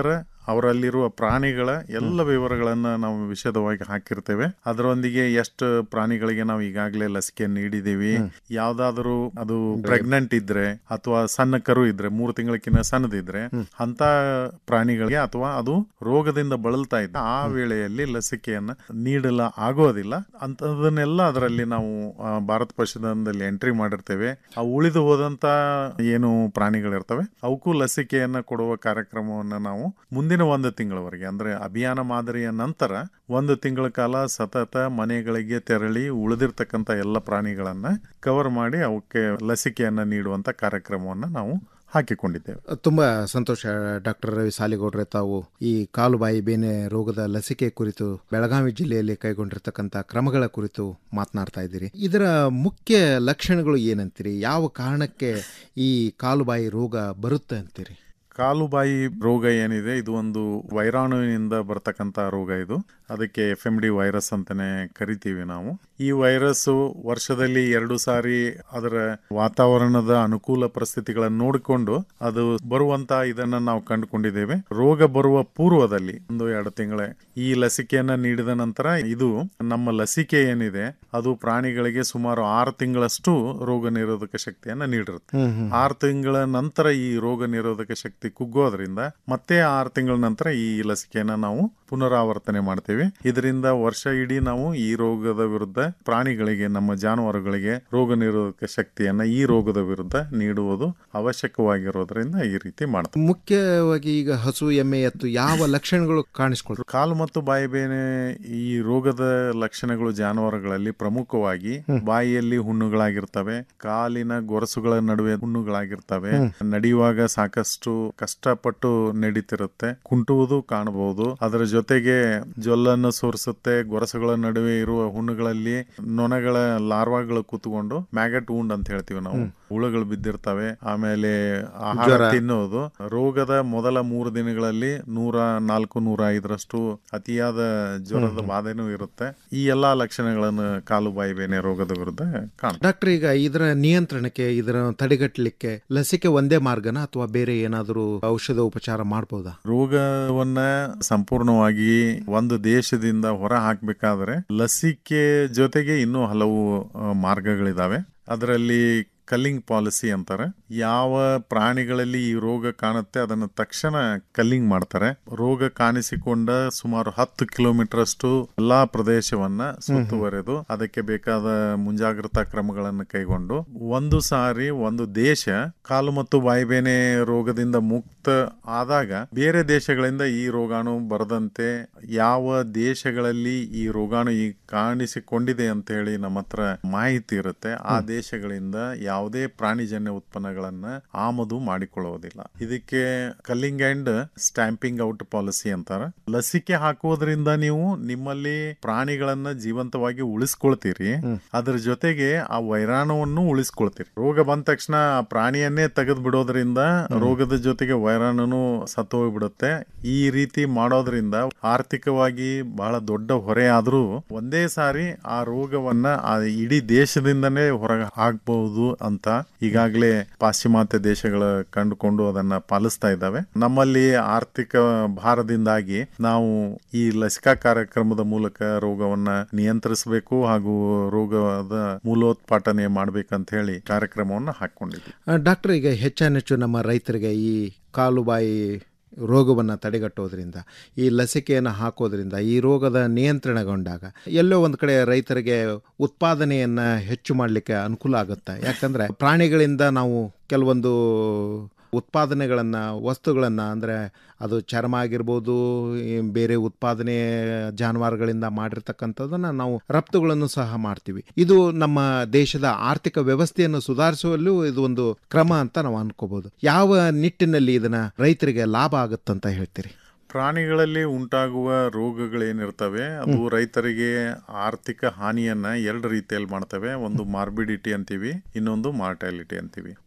ಅವರಲ್ಲಿರುವ ಪ್ರಾಣಿಗಳ ಎಲ್ಲ ವಿವರಗಳನ್ನ ನಾವು ವಿಶದವಾಗಿ ಹಾಕಿರ್ತೇವೆ ಅದರೊಂದಿಗೆ ಎಷ್ಟು ಪ್ರಾಣಿಗಳಿಗೆ ನಾವು ಈಗಾಗಲೇ ಲಸಿಕೆ ನೀಡಿದ್ದೀವಿ ಯಾವ್ದಾದ್ರು ಅದು ಪ್ರೆಗ್ನೆಂಟ್ ಇದ್ರೆ ಅಥವಾ ಸಣ್ಣ ಕರು ಇದ್ರೆ ಮೂರು ತಿಂಗಳಕ್ಕಿಂತ ಸಣ್ಣದಿದ್ರೆ ಅಂತ ಪ್ರಾಣಿಗಳಿಗೆ ಅಥವಾ ಅದು ರೋಗದಿಂದ ಬಳಲ್ತಾ ಇದ್ದ ಆ ವೇಳೆಯಲ್ಲಿ ಲಸಿಕೆಯನ್ನ ನೀಡಲ ಆಗೋದಿಲ್ಲ ಅಂತದನ್ನೆಲ್ಲ ಅದರಲ್ಲಿ ನಾವು ಆ, ಭಾರತ ಪಶುಧನದಲ್ಲಿ ಎಂಟ್ರಿ ಮಾಡಿರ್ತೇವೆ ಆ ಉಳಿದು ಹೋದಂತ ಏನು ಪ್ರಾಣಿಗಳಿರ್ತವೆ ಅವಕ್ಕೂ ಲಸಿಕೆಯನ್ನ ಕೊಡುವ ಕಾರ್ಯಕ್ರಮವನ್ನ ನಾವು ಮುಂದಿನ ಒಂದು ತಿಂಗಳವರೆಗೆ ಅಂದ್ರೆ ಅಭಿಯಾನ ಮಾದರಿಯ ನಂತರ ಒಂದು ತಿಂಗಳ ಕಾಲ ಸತತ ಮನೆಗಳಿಗೆ ತೆರಳಿ ಉಳಿದಿರ್ತಕ್ಕಂಥ ಎಲ್ಲ ಪ್ರಾಣಿಗಳನ್ನ ಕವರ್ ಮಾಡಿ ಅವಕ್ಕೆ ಲಸಿಕೆಯನ್ನ ನೀಡುವಂತ ಕಾರ್ಯಕ್ರಮವನ್ನ ನಾವು ಹಾಕಿಕೊಂಡಿದ್ದೇವೆ ತುಂಬ ಸಂತೋಷ ಡಾಕ್ಟರ್ ರವಿ ಸಾಲಿಗೌಡ್ರೆ ತಾವು ಈ ಕಾಲುಬಾಯಿ ಬೇನೆ ರೋಗದ ಲಸಿಕೆ ಕುರಿತು ಬೆಳಗಾವಿ ಜಿಲ್ಲೆಯಲ್ಲಿ ಕೈಗೊಂಡಿರ್ತಕ್ಕಂಥ ಕ್ರಮಗಳ ಕುರಿತು ಮಾತನಾಡ್ತಾ ಇದ್ದೀರಿ ಇದರ ಮುಖ್ಯ ಲಕ್ಷಣಗಳು ಏನಂತೀರಿ ಯಾವ ಕಾರಣಕ್ಕೆ ಈ ಕಾಲುಬಾಯಿ ರೋಗ ಬರುತ್ತೆ ಅಂತೀರಿ ಕಾಲುಬಾಯಿ ರೋಗ ಏನಿದೆ ಇದು ಒಂದು ವೈರಾಣುವಿನಿಂದ ಬರ್ತಕ್ಕಂಥ ರೋಗ ಇದು ಅದಕ್ಕೆ ಎಫ್ ಎಂ ಡಿ ವೈರಸ್ ಅಂತಾನೆ ಕರಿತೀವಿ ನಾವು ಈ ವೈರಸ್ ವರ್ಷದಲ್ಲಿ ಎರಡು ಸಾರಿ ಅದರ ವಾತಾವರಣದ ಅನುಕೂಲ ಪರಿಸ್ಥಿತಿಗಳನ್ನು ನೋಡಿಕೊಂಡು ಅದು ಬರುವಂತ ಇದನ್ನ ನಾವು ಕಂಡುಕೊಂಡಿದ್ದೇವೆ ರೋಗ ಬರುವ ಪೂರ್ವದಲ್ಲಿ ಒಂದು ಎರಡು ತಿಂಗಳೇ ಈ ಲಸಿಕೆಯನ್ನ ನೀಡಿದ ನಂತರ ಇದು ನಮ್ಮ ಲಸಿಕೆ ಏನಿದೆ ಅದು ಪ್ರಾಣಿಗಳಿಗೆ ಸುಮಾರು ಆರು ತಿಂಗಳಷ್ಟು ರೋಗ ನಿರೋಧಕ ಶಕ್ತಿಯನ್ನ ನೀಡಿರುತ್ತೆ ಹ್ಮ್, ಹ್ಮ್. ಆರು ತಿಂಗಳ ನಂತರ ಈ ರೋಗ ನಿರೋಧಕ ಶಕ್ತಿ ಕುಗ್ಗೋದ್ರಿಂದ ಮತ್ತೆ ಆರು ತಿಂಗಳ ನಂತರ ಈ ಲಸಿಕೆಯನ್ನ ನಾವು ಪುನರಾವರ್ತನೆ ಮಾಡ್ತೇವೆ ಇದರಿಂದ ವರ್ಷ ಇಡೀ ನಾವು ಈ ರೋಗದ ವಿರುದ್ಧ ಪ್ರಾಣಿಗಳಿಗೆ ನಮ್ಮ ಜಾನುವಾರುಗಳಿಗೆ ರೋಗ ನಿರೋಧಕ ಶಕ್ತಿಯನ್ನ ಈ ರೋಗದ ವಿರುದ್ಧ ನೀಡುವುದು ಅವಶ್ಯಕವಾಗಿರೋದ್ರಿಂದ ಈ ರೀತಿ ಮಾಡ್ತೇವೆ ಮುಖ್ಯವಾಗಿ ಈಗ ಹಸು ಎಮ್ಮೆ ಎತ್ತು ಯಾವ ಲಕ್ಷಣಗಳು ಕಾಣಿಸ್ಕೊಳ್ರು ಕಾಲು ಮತ್ತು ಬಾಯಿ ಬೇನೆ ಈ ರೋಗದ ಲಕ್ಷಣಗಳು ಜಾನುವಾರುಗಳಲ್ಲಿ ಪ್ರಮುಖವಾಗಿ ಬಾಯಿಯಲ್ಲಿ ಹುಣ್ಣುಗಳಾಗಿರ್ತವೆ ಕಾಲಿನ ಗೊರಸುಗಳ ನಡುವೆ ಹುಣ್ಣುಗಳಾಗಿರ್ತವೆ ನಡೆಯುವಾಗ ಸಾಕಷ್ಟು ಕಷ್ಟಪಟ್ಟು ನಡೀತಿರುತ್ತೆ ಕುಂಟುವುದು ಕಾಣಬಹುದು ಅದರ ಜೊತೆಗೆ ಜೊಲ್ಲನ್ನು ಸೋರಿಸುತ್ತೆ ಗೊರಸುಗಳ ನಡುವೆ ಇರುವ ಹುಣ್ಣುಗಳಲ್ಲಿ ನೊಣಗಳ ಲಾರ್ವಾಗಳು ಕೂತ್ಕೊಂಡು ಮ್ಯಾಗಟ್ ಉಂಡ್ ಅಂತ ಹೇಳ್ತೀವಿ ನಾವು ಹುಳುಗಳು ಬಿದ್ದಿರ್ತವೆ ಆಮೇಲೆ ಆಹಾರ ಜ್ವರ. ತಿನ್ನೋದು ರೋಗದ ಮೊದಲ ಮೂರು ದಿನಗಳಲ್ಲಿ ನೂರ ನಾಲ್ಕು ನೂರ ಐದರಷ್ಟು ಅತಿಯಾದ ಜ್ವರದ ಬಾಧೆನೂ ಇರುತ್ತೆ ಈ ಎಲ್ಲಾ ಲಕ್ಷಣಗಳನ್ನು ಕಾಲು ಬಾಯಿ ಬೇನೆ ರೋಗದ ವಿರುದ್ಧ ಕಾಣ ಡಾಕ್ಟರ್ ಈಗ ಇದರ ನಿಯಂತ್ರಣಕ್ಕೆ ಇದರ ತಡೆಗಟ್ಟಲಿಕ್ಕೆ ಲಸಿಕೆ ಒಂದೇ ಮಾರ್ಗನ ಅಥವಾ ಬೇರೆ ಏನಾದರೂ ಔಷಧ ಉಪಚಾರ ಮಾಡಬಹುದಾ ರೋಗವನ್ನ ಸಂಪೂರ್ಣವಾಗಿ ಒಂದು ದೇಶದಿಂದ ಹೊರ ಹಾಕಬೇಕಾದ್ರೆ ಲಸಿಕೆ ಜೊತೆಗೆ ಇನ್ನೂ ಹಲವು ಆ, ಮಾರ್ಗಗಳಿದಾವೆ ಅದರಲ್ಲಿ ಕಲ್ಲಿಂಗ್ ಪಾಲಿಸಿ ಅಂತಾರೆ ಯಾವ ಪ್ರಾಣಿಗಳಲ್ಲಿ ಈ ರೋಗ ಕಾಣುತ್ತೆ ಅದನ್ನು ತಕ್ಷಣ ಕಲ್ಲಿಂಗ್ ಮಾಡ್ತಾರೆ ರೋಗ ಕಾಣಿಸಿಕೊಂಡ ಸುಮಾರು ಹತ್ತು ಕಿಲೋಮೀಟರ್ ಅಷ್ಟು ಎಲ್ಲಾ ಪ್ರದೇಶವನ್ನ ಸುತ್ತುವರೆದು ಅದಕ್ಕೆ ಬೇಕಾದ ಮುಂಜಾಗ್ರತಾ ಕ್ರಮಗಳನ್ನು ಕೈಗೊಂಡು ಒಂದು ಸಾರಿ ಒಂದು ದೇಶ ಕಾಲು ಮತ್ತು ಬಾಯಿಬೇನೆ ರೋಗದಿಂದ ಮುಕ್ತ ಆದಾಗ ಬೇರೆ ದೇಶಗಳಿಂದ ಈ ರೋಗಾಣು ಬರದಂತೆ ಯಾವ ದೇಶಗಳಲ್ಲಿ ಈ ರೋಗಾಣು ಈ ಕಾಣಿಸಿಕೊಂಡಿದೆ ಅಂತ ಹೇಳಿ ನಮ್ಮ ಹತ್ರ ಮಾಹಿತಿ ಇರುತ್ತೆ ಆ ದೇಶಗಳಿಂದ ಯಾವುದೇ ಪ್ರಾಣಿಜನ್ಯ ಉತ್ಪನ್ನಗಳನ್ನ ಆಮದು ಮಾಡಿಕೊಳ್ಳುವುದಿಲ್ಲ ಇದಕ್ಕೆ culling and stamping out policy ಅಂತಾರ ಲಸಿಕೆ ಹಾಕುವುದರಿಂದ ನೀವು ನಿಮ್ಮಲ್ಲಿ ಪ್ರಾಣಿಗಳನ್ನ ಜೀವಂತವಾಗಿ ಉಳಿಸ್ಕೊಳ್ತೀರಿ ಅದ್ರ ಜೊತೆಗೆ ಆ ವೈರಾಣುವನ್ನು ಉಳಿಸ್ಕೊಳ್ತೀರಿ ರೋಗ ಬಂದ ತಕ್ಷಣ ಆ ಪ್ರಾಣಿಯನ್ನೇ ತೆಗೆದು ಬಿಡೋದ್ರಿಂದ ರೋಗದ ಜೊತೆಗೆ ವೈರಾಣುನು ಸತ್ತು ಹೋಗ್ಬಿಡುತ್ತೆ ಈ ರೀತಿ ಮಾಡೋದ್ರಿಂದ ಆರ್ಥಿಕವಾಗಿ ಬಹಳ ದೊಡ್ಡ ಹೊರೆ ಆದ್ರೂ ಒಂದೇ ಸಾರಿ ಆ ರೋಗವನ್ನ ಆ ಇಡೀ ದೇಶದಿಂದನೇ ಹೊರಗೆ ಹಾಕ್ಬಹುದು ಅಂತ ಈಗಾಗಲೇ ಪಾಶ್ಚಿಮಾತ್ಯ ದೇಶಗಳು ಕಂಡುಕೊಂಡು ಅದನ್ನ ಪಾಲಿಸ್ತಾ ಇದ್ದಾವೆ ನಮ್ಮಲ್ಲಿ ಆರ್ಥಿಕ ಭಾರದಿಂದಾಗಿ ನಾವು ಈ ಲಸಿಕಾ ಕಾರ್ಯಕ್ರಮದ ಮೂಲಕ ರೋಗವನ್ನ ನಿಯಂತ್ರಿಸಬೇಕು ಹಾಗೂ ರೋಗದ ಮೂಲೋತ್ಪಾಟನೆ ಮಾಡ್ಬೇಕಂತ ಹೇಳಿ ಕಾರ್ಯಕ್ರಮವನ್ನ ಹಾಕೊಂಡಿದ್ವಿ ಆ, ಡಾಕ್ಟರ್ ಈಗ ಹೆಚ್ಚಾನೆಚ್ಚು ನಮ್ಮ ರೈತರಿಗೆ ಈ ಕಾಲುಬಾಯಿ ರೋಗವನ್ನು ತಡೆಗಟ್ಟೋದ್ರಿಂದ ಈ ಲಸಿಕೆಯನ್ನು ಹಾಕೋದ್ರಿಂದ ಈ ರೋಗದ ನಿಯಂತ್ರಣಗೊಂಡಾಗ ಎಲ್ಲೋ ಒಂದು ಕಡೆ ರೈತರಿಗೆ ಉತ್ಪಾದನೆಯನ್ನು ಹೆಚ್ಚು ಮಾಡಲಿಕ್ಕೆ ಅನುಕೂಲ ಆಗುತ್ತೆ ಯಾಕಂದರೆ ಪ್ರಾಣಿಗಳಿಂದ ನಾವು ಕೆಲವೊಂದು ಉತ್ಪಾದನೆಗಳನ್ನು ವಸ್ತುಗಳನ್ನು ಅಂದರೆ ಅದು ಚರ್ಮ ಆಗಿರ್ಬೋದು ಈ ಬೇರೆ ಉತ್ಪಾದನೆ ಜಾನುವಾರುಗಳಿಂದ ಮಾಡಿರ್ತಕ್ಕಂಥದ್ದನ್ನು ನಾವು ರಫ್ತುಗಳನ್ನು ಸಹ ಮಾಡ್ತೀವಿ ಇದು ನಮ್ಮ ದೇಶದ ಆರ್ಥಿಕ ವ್ಯವಸ್ಥೆಯನ್ನು ಸುಧಾರಿಸುವಲ್ಲೂ ಇದು ಒಂದು ಕ್ರಮ ಅಂತ ನಾವು ಅನ್ಕೋಬಹುದು ಯಾವ ನಿಟ್ಟಿನಲ್ಲಿ ಇದನ್ನ ರೈತರಿಗೆ ಲಾಭ ಆಗುತ್ತಂತ ಹೇಳ್ತೀರಿ ಪ್ರಾಣಿಗಳಲ್ಲಿ ಉಂಟಾಗುವ ರೋಗಗಳೇನಿರ್ತವೆ ಅದು ರೈತರಿಗೆ ಆರ್ಥಿಕ ಹಾನಿಯನ್ನ ಎರಡು ರೀತಿಯಲ್ಲಿ ಮಾಡ್ತವೆ ಒಂದು ಮಾರ್ಬಿಡಿಟಿ ಅಂತೀವಿ ಇನ್ನೊಂದು ಮಾರ್ಟಾಲಿಟಿ ಅಂತೀವಿ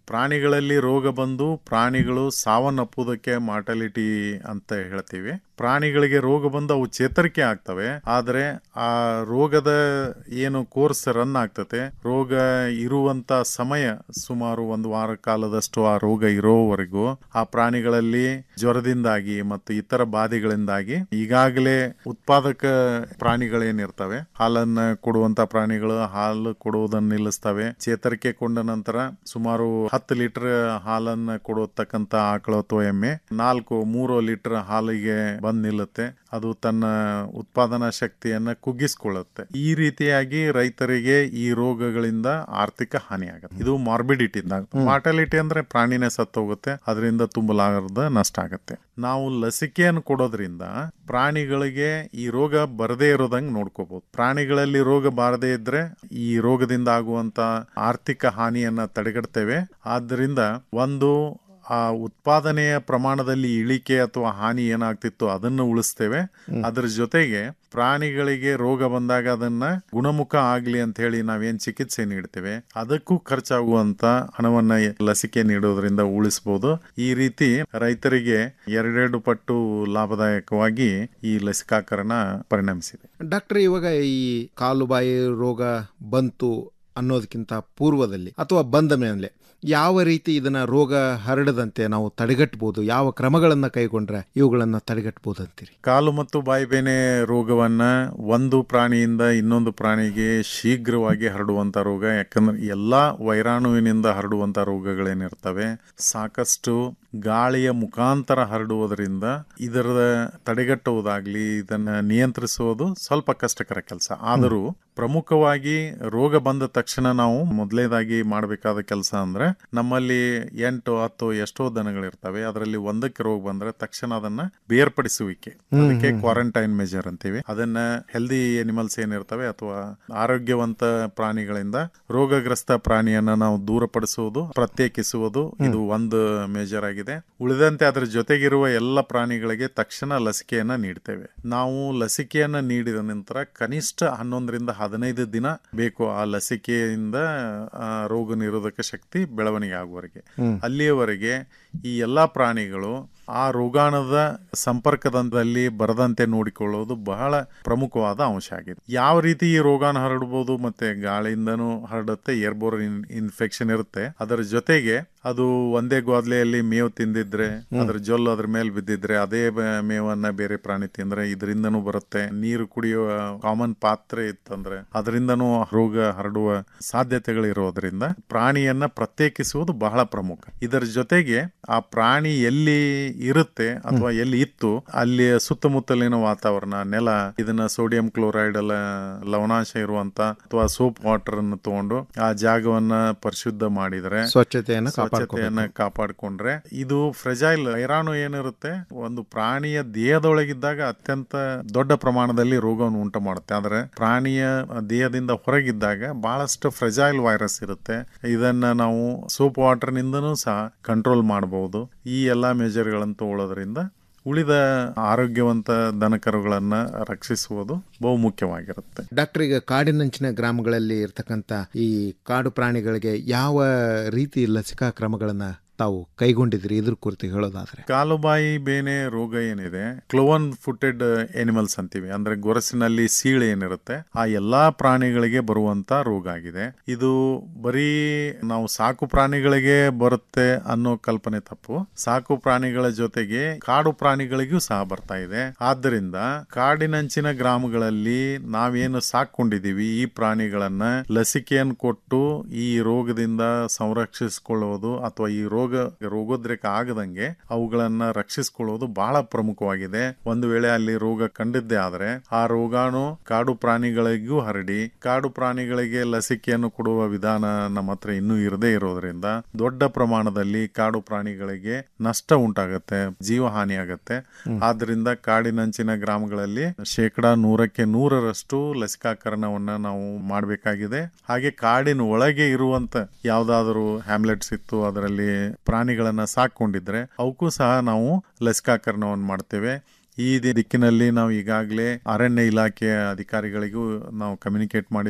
ಪ್ರಾಣಿಗಳಲ್ಲಿ ರೋಗ ಬಂದು ಪ್ರಾಣಿಗಳು ಸಾವನ್ನಪ್ಪುವುದಕ್ಕೆ ಮಾರ್ಟಾಲಿಟಿ ಅಂತ ಹೇಳ್ತೀವಿ ಪ್ರಾಣಿಗಳಿಗೆ ರೋಗ ಬಂದು ಅವು ಚೇತರಿಕೆ ಆಗ್ತವೆ ಆದರೆ ಆ ರೋಗದ ಏನು ಕೋರ್ಸ್ ರನ್ ಆಗ್ತತೆ ರೋಗ ಇರುವಂತ ಸಮಯ ಸುಮಾರು ಒಂದು ವಾರ ಕಾಲದಷ್ಟು ಆ ರೋಗ ಇರೋವರೆಗೂ ಆ ಪ್ರಾಣಿಗಳಲ್ಲಿ ಜ್ವರದಿಂದಾಗಿ ಮತ್ತು ಇತರ ಬಾಧೆಗಳಿಂದಾಗಿ ಈಗಾಗಲೇ ಉತ್ಪಾದಕ ಪ್ರಾಣಿಗಳೇನಿರ್ತವೆ ಹಾಲನ್ನ ಕೊಡುವಂತ ಪ್ರಾಣಿಗಳು ಹಾಲು ಕೊಡುವುದನ್ನು ನಿಲ್ಲಿಸ್ತವೆ ಚೇತರಿಕೆ ಕೊಂಡ ನಂತರ ಸುಮಾರು ಹತ್ತು ಲೀಟರ್ ಹಾಲನ್ನ ಕೊಡತಕ್ಕಂತ ಆಕಳು ಅಥವಾ ಎಮ್ಮೆ ನಾಲ್ಕು ಮೂರು ಲೀಟರ್ ಹಾಲಿಗೆ ಬಂದ್ ನಿಲ್ಲುತ್ತೆ ಅದು ತನ್ನ ಉತ್ಪಾದನಾ ಶಕ್ತಿಯನ್ನ ಕುಗ್ಗಿಸ್ಕೊಳ್ಳುತ್ತೆ ಈ ರೀತಿಯಾಗಿ ರೈತರಿಗೆ ಈ ರೋಗಗಳಿಂದ ಆರ್ಥಿಕ ಹಾನಿ ಆಗುತ್ತೆ ಇದು ಮಾರ್ಬಿಡಿಟಿ ಮಾರ್ಟಾಲಿಟಿ ಅಂದ್ರೆ ಪ್ರಾಣಿನೇ ಸತ್ತೋಗುತ್ತೆ ಅದರಿಂದ ತುಂಬಲಾರದ ನಷ್ಟ ಆಗುತ್ತೆ ನಾವು ಲಸಿಕೆಯನ್ನು ಕೊಡೋದ್ರಿಂದ ಪ್ರಾಣಿಗಳಿಗೆ ಈ ರೋಗ ಬರದೇ ಇರೋದಂಗ್ ನೋಡ್ಕೋಬಹುದು ಪ್ರಾಣಿಗಳಲ್ಲಿ ರೋಗ ಬಾರದೇ ಇದ್ರೆ ಈ ರೋಗದಿಂದ ಆಗುವಂತ ಆರ್ಥಿಕ ಹಾನಿಯನ್ನ ತಡೆಗಟ್ತೇವೆ ಆದ್ದರಿಂದ ಒಂದು ಆ ಉತ್ಪಾದನೆಯ ಪ್ರಮಾಣದಲ್ಲಿ ಇಳಿಕೆ ಅಥವಾ ಹಾನಿ ಏನಾಗ್ತಿತ್ತು ಅದನ್ನು ಉಳಿಸ್ತೇವೆ ಅದರ ಜೊತೆಗೆ ಪ್ರಾಣಿಗಳಿಗೆ ರೋಗ ಬಂದಾಗ ಅದನ್ನ ಗುಣಮುಖ ಆಗ್ಲಿ ಅಂತ ಹೇಳಿ ನಾವೇನ್ ಚಿಕಿತ್ಸೆ ನೀಡ್ತೇವೆ ಅದಕ್ಕೂ ಖರ್ಚಾಗುವಂತ ಹಣವನ್ನ ಲಸಿಕೆ ನೀಡೋದ್ರಿಂದ ಉಳಿಸಬಹುದು ಈ ರೀತಿ ರೈತರಿಗೆ ಎರಡೆರಡು ಪಟ್ಟು ಲಾಭದಾಯಕವಾಗಿ ಈ ಲಸಿಕಾಕರಣ ಪರಿಣಮಿಸಿದೆ ಡಾಕ್ಟರ್ ಇವಾಗ ಈ ಕಾಲುಬಾಯಿ ರೋಗ ಬಂತು ಅನ್ನೋದಕ್ಕಿಂತ ಪೂರ್ವದಲ್ಲಿ ಅಥವಾ ಬಂದ ಮೇಲೆ ಯಾವ ರೀತಿ ಇದನ್ನ ರೋಗ ಹರಡದಂತೆ ನಾವು ತಡೆಗಟ್ಟಬಹುದು ಯಾವ ಕ್ರಮಗಳನ್ನ ಕೈಗೊಂಡ್ರೆ ಇವುಗಳನ್ನ ತಡೆಗಟ್ಟಬಹುದು ಅಂತೀರಿ ಕಾಲು ಮತ್ತು ಬಾಯಿಬೇನೆ ರೋಗವನ್ನ ಒಂದು ಪ್ರಾಣಿಯಿಂದ ಇನ್ನೊಂದು ಪ್ರಾಣಿಗೆ ಶೀಘ್ರವಾಗಿ ಹರಡುವಂತ ರೋಗ ಯಾಕಂದ್ರೆ ಎಲ್ಲಾ ವೈರಾಣುವಿನಿಂದ ಹರಡುವಂತ ರೋಗಗಳೇನಿರ್ತವೆ ಸಾಕಷ್ಟು ಗಾಳಿಯ ಮುಖಾಂತರ ಹರಡುವುದರಿಂದ ಇದರ ತಡೆಗಟ್ಟುವುದಾಗ್ಲಿ ಇದನ್ನ ನಿಯಂತ್ರಿಸುವುದು ಸ್ವಲ್ಪ ಕಷ್ಟಕರ ಕೆಲಸ ಆದರೂ ಪ್ರಮುಖವಾಗಿ ರೋಗ ಬಂದ ತಕ್ಷಣ ನಾವು ಮೊದಲೇದಾಗಿ ಮಾಡಬೇಕಾದ ಕೆಲಸ ಅಂದ್ರೆ ನಮ್ಮಲ್ಲಿ ಎಂಟು ಹತ್ತು ಎಷ್ಟೋ ದನಗಳಿರ್ತವೆ ಅದರಲ್ಲಿ ಒಂದಕ್ಕೆ ರೋಗ ಬಂದ್ರೆ ತಕ್ಷಣ ಅದನ್ನ ಬೇರ್ಪಡಿಸುವಿಕೆ ಹ್ಮ್, ಅದಕ್ಕೆ ಹ್ಮ್. ಕ್ವಾರಂಟೈನ್ ಮೆಜರ್ ಅಂತೀವಿ ಅದನ್ನ ಹೆಲ್ದಿ ಎನಿಮಲ್ಸ್ ಏನಿರ್ತವೆ ಅಥವಾ ಆರೋಗ್ಯವಂತ ಪ್ರಾಣಿಗಳಿಂದ ರೋಗಗ್ರಸ್ತ ಪ್ರಾಣಿಯನ್ನ ನಾವು ದೂರಪಡಿಸುವುದು ಪ್ರತ್ಯೇಕಿಸುವುದು ಇದು ಒಂದು ಮೇಜರ್ ಆಗಿದೆ ಉಳಿದಂತೆ ಅದರ ಜೊತೆಗಿರುವ ಎಲ್ಲ ಪ್ರಾಣಿಗಳಿಗೆ ತಕ್ಷಣ ಲಸಿಕೆಯನ್ನ ನೀಡ್ತೇವೆ ನಾವು ಲಸಿಕೆಯನ್ನ ನೀಡಿದ ನಂತರ ಕನಿಷ್ಠ ಹನ್ನೊಂದರಿಂದ ಹದಿನೈದು ದಿನ ಬೇಕು ಆ ಲಸಿಕೆಯಿಂದ ಆ, ರೋಗ ನಿರೋಧಕ ಶಕ್ತಿ ಬೆಳವಣಿಗೆ ಆಗುವವರೆಗೆ ಹ್ಮ್. ಅಲ್ಲಿಯವರೆಗೆ ಈ ಎಲ್ಲಾ ಪ್ರಾಣಿಗಳು ಆ ರೋಗಾಣುದ ಸಂಪರ್ಕದಲ್ಲಿ ಬರದಂತೆ ನೋಡಿಕೊಳ್ಳುವುದು ಬಹಳ ಪ್ರಮುಖವಾದ ಅಂಶ ಆಗಿದೆ ಯಾವ ರೀತಿ ಈ ರೋಗಾಣು ಹರಡಬಹುದು ಮತ್ತೆ ಗಾಳಿಯಿಂದನೂ ಹರಡುತ್ತೆ ಏರ್ಬೋರ್ ಇನ್ಫೆಕ್ಷನ್ ಇರುತ್ತೆ ಅದರ ಜೊತೆಗೆ ಅದು ಒಂದೇ ಗೋದ್ಲೆಯಲ್ಲಿ ಮೇವು ತಿಂದಿದ್ರೆ ಅದ್ರ ಜೊಲ್ಲು ಅದ್ರ ಮೇಲೆ ಬಿದ್ದಿದ್ರೆ ಅದೇ ಬ- ಮೇವನ್ನ ಬೇರೆ ಪ್ರಾಣಿ ತಿಂದ್ರೆ ಇದರಿಂದನೂ ಬರುತ್ತೆ ನೀರು ಕುಡಿಯುವ ಕಾಮನ್ ಪಾತ್ರೆ ಇತ್ತಂದ್ರೆ ಅದರಿಂದನೂ ರೋಗ ಹರಡುವ ಸಾಧ್ಯತೆಗಳಿರೋದ್ರಿಂದ ಪ್ರಾಣಿಯನ್ನ ಪ್ರತ್ಯೇಕಿಸುವುದು ಬಹಳ ಪ್ರಮುಖ ಇದರ ಜೊತೆಗೆ ಆ ಪ್ರಾಣಿ ಎಲ್ಲಿ ಇರುತ್ತೆ ಅಥವಾ ಎಲ್ಲಿ ಇತ್ತು ಅಲ್ಲಿ ಸುತ್ತಮುತ್ತಲಿನ ವಾತಾವರಣ ನೆಲ ಇದನ್ನ ಸೋಡಿಯಂ ಕ್ಲೋರೈಡ್ ಎಲ್ಲ ಲವಣಾಂಶ ಇರುವಂತ ಅಥವಾ ಸೋಪ್ ವಾಟರ್ ಅನ್ನು ತಗೊಂಡು ಆ ಜಾಗವನ್ನ ಪರಿಶುದ್ಧ ಮಾಡಿದ್ರೆ ಸ್ವಚ್ಛತೆಯನ್ನ ಸ್ವಚ್ಛತೆಯನ್ನ ಕಾಪಾಡಿಕೊಂಡ್ರೆ ಇದು ಫ್ರೆಜೈಲ್ ವೈರಾಣು ಏನಿರುತ್ತೆ ಒಂದು ಪ್ರಾಣಿಯ ದೇಹದೊಳಗಿದ್ದಾಗ ಅತ್ಯಂತ ದೊಡ್ಡ ಪ್ರಮಾಣದಲ್ಲಿ ರೋಗವನ್ನು ಉಂಟು ಮಾಡುತ್ತೆ ಆದ್ರೆ ಪ್ರಾಣಿಯ ದೇಹದಿಂದ ಹೊರಗಿದ್ದಾಗ ಬಹಳಷ್ಟು ಫ್ರೆಜೈಲ್ ವೈರಸ್ ಇರುತ್ತೆ ಇದನ್ನ ನಾವು ಸೋಪ್ ವಾಟರ್ ನಿಂದನೂ ಸಹ ಕಂಟ್ರೋಲ್ ಮಾಡಬಹುದು ಈ ಎಲ್ಲಾ ಮೆಜರ್ಗಳನ್ನು ತಗೊಳ್ಳೋದ್ರಿಂದ ಉಳಿದ ಆರೋಗ್ಯವಂತ ದನಕರುಗಳನ್ನ ರಕ್ಷಿಸುವುದು ಬಹು ಮುಖ್ಯವಾಗಿರುತ್ತೆ ಡಾಕ್ಟರ್ ಈಗ ಕಾಡಿನಂಚಿನ ಗ್ರಾಮಗಳಲ್ಲಿ ಇರ್ತಕ್ಕಂಥ ಈ ಕಾಡು ಪ್ರಾಣಿಗಳಿಗೆ ಯಾವ ರೀತಿ ಲಸಿಕಾ ಕ್ರಮಗಳನ್ನ ತಾವು ಕೈಗೊಂಡಿದ್ರಿ ಇದ್ರ ಕುರಿತು ಹೇಳೋದಾದ್ರೆ ಕಾಲುಬಾಯಿ ಬೇನೆ ರೋಗ ಏನಿದೆ ಕ್ಲೋವನ್ ಫುಟೆಡ್ ಎನಿಮಲ್ಸ್ ಅಂತೀವಿ ಅಂದ್ರೆ ಗೊರಸಿನಲ್ಲಿ ಸೀಳು ಏನಿರುತ್ತೆ ಆ ಎಲ್ಲಾ ಪ್ರಾಣಿಗಳಿಗೆ ಬರುವಂತ ರೋಗ ಆಗಿದೆ ಇದು ಬರೀ ನಾವು ಸಾಕು ಪ್ರಾಣಿಗಳಿಗೆ ಬರುತ್ತೆ ಅನ್ನೋ ಕಲ್ಪನೆ ತಪ್ಪು ಸಾಕು ಪ್ರಾಣಿಗಳ ಜೊತೆಗೆ ಕಾಡು ಪ್ರಾಣಿಗಳಿಗೂ ಸಹ ಬರ್ತಾ ಇದೆ ಆದ್ದರಿಂದ ಕಾಡಿನಂಚಿನ ಗ್ರಾಮಗಳಲ್ಲಿ ನಾವೇನು ಸಾಕೊಂಡಿದೀವಿ ಈ ಪ್ರಾಣಿಗಳನ್ನ ಲಸಿಕೆಯನ್ನು ಕೊಟ್ಟು ಈ ರೋಗದಿಂದ ಸಂರಕ್ಷಿಸಿಕೊಳ್ಳುವುದು ಅಥವಾ ಈ ರೋಗ ರೋಗೋದ್ರೇಕ ಆಗದಂಗೆ ಅವುಗಳನ್ನ ರಕ್ಷಿಸಿಕೊಳ್ಳುವುದು ಬಹಳ ಪ್ರಮುಖವಾಗಿದೆ ಒಂದು ವೇಳೆ ಅಲ್ಲಿ ರೋಗ ಕಂಡಿದ್ದೇ ಆದ್ರೆ ಆ ರೋಗಾಣು ಕಾಡು ಪ್ರಾಣಿಗಳಿಗೂ ಹರಡಿ ಕಾಡು ಪ್ರಾಣಿಗಳಿಗೆ ಲಸಿಕೆಯನ್ನು ಕೊಡುವ ವಿಧಾನ ನಮ್ಮ ಹತ್ರ ಇನ್ನೂ ಇರದೇ ಇರೋದ್ರಿಂದ ದೊಡ್ಡ ಪ್ರಮಾಣದಲ್ಲಿ ಕಾಡು ಪ್ರಾಣಿಗಳಿಗೆ ನಷ್ಟ ಉಂಟಾಗತ್ತೆ ಜೀವ ಹಾನಿ ಆಗತ್ತೆ ಆದ್ರಿಂದ ಕಾಡಿನಂಚಿನ ಗ್ರಾಮಗಳಲ್ಲಿ ಶೇಕಡಾ ನೂರಕ್ಕೆ ನೂರರಷ್ಟು ಲಸಿಕಾಕರಣವನ್ನ ನಾವು ಮಾಡಬೇಕಾಗಿದೆ ಹಾಗೆ ಕಾಡಿನ ಒಳಗೆ ಇರುವಂತ ಯಾವ್ದಾದ್ರು ಹ್ಯಾಮ್ಲೆಟ್ಸ್ ಇತ್ತು ಅದರಲ್ಲಿ ಪ್ರಾಣಿಗಳನ್ನ ಸಾಕೊಂಡಿದ್ರೆ ಅವಕ್ಕೂ ಸಹ ನಾವು ಲಸಿಕಾಕರಣವನ್ನು ಮಾಡ್ತೇವೆ ಈ ದಿ- ದಿಕ್ಕಿನಲ್ಲಿ ನಾವು ಈಗಾಗಲೇ ಅರಣ್ಯ ಇಲಾಖೆಯ ಅಧಿಕಾರಿಗಳಿಗೂ ನಾವು ಕಮ್ಯುನಿಕೇಟ್ ಮಾಡಿದ್ದೇವೆ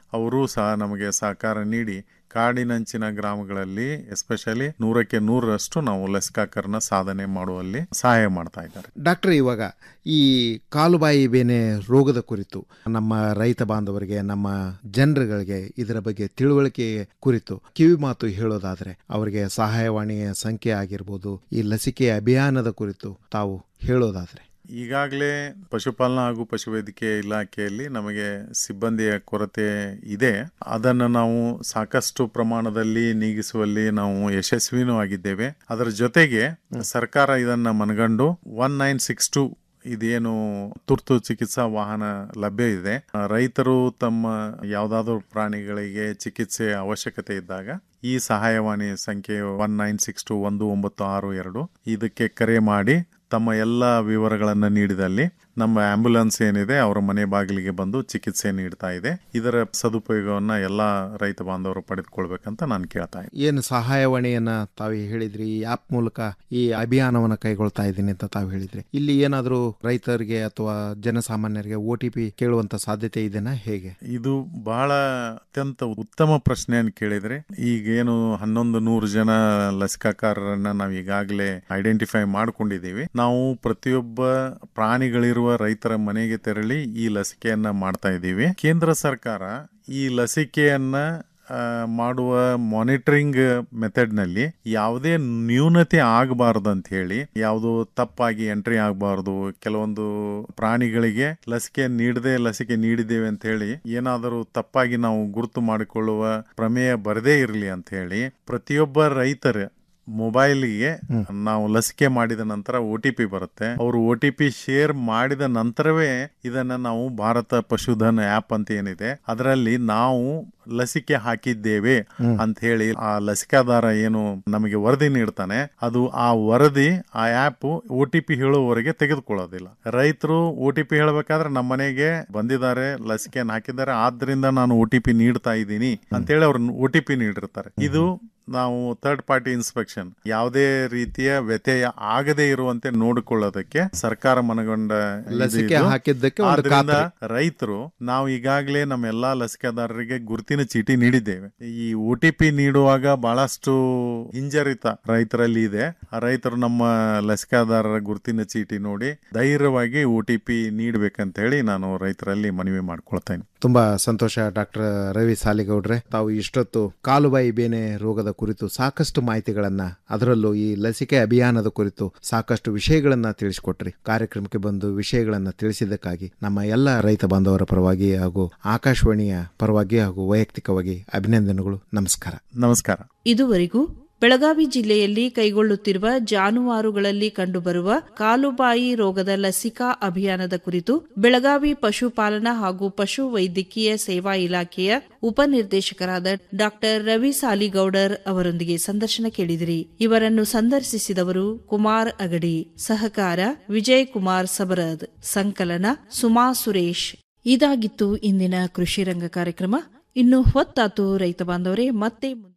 ಅವರೂ ಸಹ ನಮಗೆ ಸಹಕಾರ ನೀಡಿ ಕಾಡಿನಂಚಿನ ಗ್ರಾಮಗಳಲ್ಲಿ ಎಸ್ಪೆಷಲಿ ನೂರಕ್ಕೆ ನೂರರಷ್ಟು ನಾವು ಲಸಿಕಾಕರಣ ಸಾಧನೆ ಮಾಡುವಲ್ಲಿ ಸಹಾಯ ಮಾಡ್ತಾ ಇದ್ದಾರೆ ಡಾಕ್ಟರ್ ಇವಾಗ ಈ ಕಾಲುಬಾಯಿ ಬೇನೆ ರೋಗದ ಕುರಿತು ನಮ್ಮ ರೈತ ಬಾಂಧವರಿಗೆ ನಮ್ಮ ಜನರುಗಳಿಗೆ ಇದರ ಬಗ್ಗೆ ತಿಳುವಳಿಕೆ ಕುರಿತು ಕಿವಿ ಮಾತು ಹೇಳೋದಾದ್ರೆ ಅವರಿಗೆ ಸಹಾಯವಾಣಿಯ ಸಂಖ್ಯೆ ಆಗಿರ್ಬೋದು ಈ ಲಸಿಕೆ ಅಭಿಯಾನದ ಕುರಿತು ತಾವು ಹೇಳೋದಾದ್ರೆ ಈಗಾಗಲೇ ಪಶುಪಾಲನಾ ಹಾಗೂ ಪಶುವೈದ್ಯಕೀಯ ಇಲಾಖೆಯಲ್ಲಿ ನಮಗೆ ಸಿಬ್ಬಂದಿಯ ಕೊರತೆ ಇದೆ ಅದನ್ನು ನಾವು ಸಾಕಷ್ಟು ಪ್ರಮಾಣದಲ್ಲಿ ನೀಗಿಸುವಲ್ಲಿ ನಾವು ಯಶಸ್ವಿನೂ ಆಗಿದ್ದೇವೆ ಅದರ ಜೊತೆಗೆ ಸರ್ಕಾರ ಇದನ್ನ ಮನಗಂಡು ಒನ್ ನೈನ್ ಸಿಕ್ಸ್ ಟು ಇದೇನು ತುರ್ತು ಚಿಕಿತ್ಸಾ ವಾಹನ ಲಭ್ಯ ಇದೆ ಆ, ರೈತರು ತಮ್ಮ ಯಾವುದಾದ್ರೂ ಪ್ರಾಣಿಗಳಿಗೆ ಚಿಕಿತ್ಸೆ ಅವಶ್ಯಕತೆ ಇದ್ದಾಗ ಈ ಸಹಾಯವಾಣಿ ಸಂಖ್ಯೆ ಒನ್ ನೈನ್ ಸಿಕ್ಸ್ ಟು ಒಂದು ಒಂಬತ್ತು ಆರು ಎರಡು ಇದಕ್ಕೆ ಕರೆ ಮಾಡಿ ತಮ್ಮ ಎಲ್ಲ ವಿವರಗಳನ್ನು ನೀಡಿದಲ್ಲಿ ನಮ್ಮ ಆಂಬ್ಯುಲೆನ್ಸ್ ಏನಿದೆ ಅವರ ಮನೆ ಬಾಗಿಲಿಗೆ ಬಂದು ಚಿಕಿತ್ಸೆ ನೀಡ್ತಾ ಇದೆ ಇದರ ಸದುಪಯೋಗವನ್ನ ಎಲ್ಲ ರೈತ ಬಾಂಧವರು ಪಡೆದುಕೊಳ್ಬೇಕಂತ ನಾನು ಕೇಳ್ತಾ ಇದ್ದೀನಿ ಏನು ಸಹಾಯವಾಣಿಯನ್ನ ತಾವು ಹೇಳಿದ್ರಿ ಈ ಆಪ್ ಮೂಲಕ ಈ ಅಭಿಯಾನವನ್ನ ಕೈಗೊಳ್ತಾ ಇದ್ದೀನಿ ಅಂತ ತಾವು ಹೇಳಿದ್ರಿ ಇಲ್ಲಿ ಏನಾದರೂ ರೈತರಿಗೆ ಅಥವಾ ಜನಸಾಮಾನ್ಯರಿಗೆ ಒ ಟಿ ಪಿ ಕೇಳುವಂತ ಸಾಧ್ಯತೆ ಇದೆನಾ ಹೇಗೆ ಇದು ಬಹಳ ಅತ್ಯಂತ ಉತ್ತಮ ಪ್ರಶ್ನೆಯನ್ನು ಕೇಳಿದ್ರೆ ಈಗೇನು ಹನ್ನೊಂದು ನೂರು ಜನ ಲಸಿಕಾಕಾರರನ್ನ ನಾವು ಈಗಾಗಲೇ ಐಡೆಂಟಿಫೈ ಮಾಡ್ಕೊಂಡಿದ್ದೀವಿ ನಾವು ಪ್ರತಿಯೊಬ್ಬ ಪ್ರಾಣಿಗಳಿರುವ ರೈತರ ಮನೆಗೆ ತೆರಳಿ ಈ ಲಸಿಕೆಯನ್ನ ಮಾಡ್ತಾ ಇದ್ದೀವಿ ಕೇಂದ್ರ ಸರ್ಕಾರ ಈ ಲಸಿಕೆಯನ್ನ ಆ, ಮಾಡುವ ಮಾನಿಟರಿಂಗ್ ಮೆಥಡ್ನಲ್ಲಿ ಯಾವುದೇ ನ್ಯೂನತೆ ಆಗಬಾರ್ದು ಅಂತ ಹೇಳಿ ಯಾವುದು ತಪ್ಪಾಗಿ ಎಂಟ್ರಿ ಆಗಬಾರ್ದು ಕೆಲವೊಂದು ಪ್ರಾಣಿಗಳಿಗೆ ಲಸಿಕೆ ನೀಡದೆ ಲಸಿಕೆ ನೀಡಿದ್ದೇವೆ ಅಂತ ಹೇಳಿ ಏನಾದರೂ ತಪ್ಪಾಗಿ ನಾವು ಗುರುತು ಮಾಡಿಕೊಳ್ಳುವ ಪ್ರಮೇಯ ಬರದೇ ಇರಲಿ ಅಂತ ಹೇಳಿ ಪ್ರತಿಯೊಬ್ಬ ರೈತರ ಮೊಬೈಲ್ಗೆ ನಾವು ಲಸಿಕೆ ಮಾಡಿದ ನಂತರ ಒ ಟಿ ಪಿ ಬರುತ್ತೆ ಅವರು ಒ ಟಿ ಪಿ ಶೇರ್ ಮಾಡಿದ ನಂತರವೇ ಇದನ್ನ ನಾವು ಭಾರತ ಪಶುಧನ್ ಆಪ್ ಅಂತ ಏನಿದೆ ಅದರಲ್ಲಿ ನಾವು ಲಸಿಕೆ ಹಾಕಿದ್ದೇವೆ ಅಂತ ಹೇಳಿ ಆ ಲಸಿಕಾದಾರ ಏನು ನಮಗೆ ವರದಿ ನೀಡ್ತಾನೆ ಅದು ಆ ವರದಿ ಆ ಆಪ್ ಒ ಟಿ ಪಿ ಹೇಳುವವರೆಗೆ ತೆಗೆದುಕೊಳ್ಳೋದಿಲ್ಲ ರೈತರು ಒ ಟಿ ಪಿ ಹೇಳಬೇಕಾದ್ರೆ ನಮ್ಮ ಮನೆಗೆ ಬಂದಿದ್ದಾರೆ ಲಸಿಕೆಯನ್ನು ಹಾಕಿದ್ದಾರೆ ಆದ್ರಿಂದ ನಾನು ಒ ಟಿ ಪಿ ನೀಡ್ತಾ ಇದ್ದೀನಿ ಅಂತೇಳಿ ಅವ್ರು ಒ ಟಿ ಪಿ ನೀಡಿರ್ತಾರೆ ಇದು ನಾವು ಥರ್ಡ್ ಪಾರ್ಟಿ ಇನ್ಸ್ಪೆಕ್ಷನ್ ಯಾವುದೇ ರೀತಿಯ ವ್ಯತ್ಯಯ ಆಗದೆ ಇರುವಂತೆ ನೋಡಿಕೊಳ್ಳೋದಕ್ಕೆ ಸರ್ಕಾರ ಮನಗೊಂಡ ಇದು ಲಸಿಕೆ ಇದು. ಹಾಕಿದ್ದಕ್ಕೆ ಒಂದು ಆದ್ರಿಂದ ಖಾತ್ರಿ. ರೈತರು ನಾವು ಈಗಾಗಲೇ ನಮ್ಮ ಎಲ್ಲಾ ಲಸಿಕೆದಾರರಿಗೆ ಗುರುತಿನ ಚೀಟಿ ನೀಡಿದ್ದೇವೆ ಈ ಒ ಟಿ ಪಿ ನೀಡುವಾಗ ಬಹಳಷ್ಟು ಹಿಂಜರಿತ ರೈತರಲ್ಲಿ ಇದೆ ಆ ರೈತರು ನಮ್ಮ ಲಸಿಕಾದಾರರ ಗುರುತಿನ ಚೀಟಿ ನೋಡಿ ಧೈರ್ಯವಾಗಿ ಒ ಟಿ ಪಿ ನೀಡಬೇಕಂತ ಹೇಳಿ ನಾನು ರೈತರಲ್ಲಿ ಮನವಿ ಮಾಡ್ಕೊಳ್ತೇನೆ ತುಂಬಾ ಸಂತೋಷ ಡಾಕ್ಟರ್ ರವಿ ಸಾಲಿಗೌಡ್ರೆ ತಾವು ಇಷ್ಟೊತ್ತು ಕಾಲುಬಾಯಿ ಬೇನೆ ರೋಗದ ಕುರಿತು ಸಾಕಷ್ಟು ಮಾಹಿತಿಗಳನ್ನ ಅದರಲ್ಲೂ ಈ ಲಸಿಕೆ ಅಭಿಯಾನದ ಕುರಿತು ಸಾಕಷ್ಟು ವಿಷಯಗಳನ್ನ ತಿಳಿಸಿಕೊಟ್ರಿ ಕಾರ್ಯಕ್ರಮಕ್ಕೆ ಬಂದು ವಿಷಯಗಳನ್ನ ತಿಳಿಸಿದ್ದಕ್ಕಾಗಿ ನಮ್ಮ ಎಲ್ಲ ರೈತ ಬಾಂಧವರ ಪರವಾಗಿ ಹಾಗೂ ಆಕಾಶವಾಣಿಯ ಪರವಾಗಿ ಹಾಗೂ ವೈಯಕ್ತಿಕವಾಗಿ ಅಭಿನಂದನೆಗಳು ನಮಸ್ಕಾರ ನಮಸ್ಕಾರ ಇದುವರೆಗೂ ಬೆಳಗಾವಿ ಜಿಲ್ಲೆಯಲ್ಲಿ ಕೈಗೊಳ್ಳುತ್ತಿರುವ ಜಾನುವಾರುಗಳಲ್ಲಿ ಕಂಡುಬರುವ ಕಾಲುಬಾಯಿ ರೋಗದ ಲಸಿಕಾ ಅಭಿಯಾನದ ಕುರಿತು ಬೆಳಗಾವಿ ಪಶುಪಾಲನಾ ಹಾಗೂ ಪಶು ವೈದ್ಯಕೀಯ ಸೇವಾ ಇಲಾಖೆಯ ಉಪನಿರ್ದೇಶಕರಾದ ಡಾಕ್ಟರ್ ರವಿ ಸಾಲಿಗೌಡರ್ ಅವರೊಂದಿಗೆ ಸಂದರ್ಶನ ಕೇಳಿದಿರಿ ಇವರನ್ನು ಸಂದರ್ಶಿಸಿದವರು ಕುಮಾರ್ ಅಗಡಿ ಸಹಕಾರ ವಿಜಯ್ ಕುಮಾರ್ ಸಬರದ್ ಸಂಕಲನ ಸುಮಾ ಸುರೇಶ್ ಇದಾಗಿತ್ತು ಇಂದಿನ ಕೃಷಿ ರಂಗ ಕಾರ್ಯಕ್ರಮ ಇನ್ನು ಹೊತ್ತಾತು ರೈತ ಬಾಂಧವರೇ ಮತ್ತೆ ಮುಂದೆ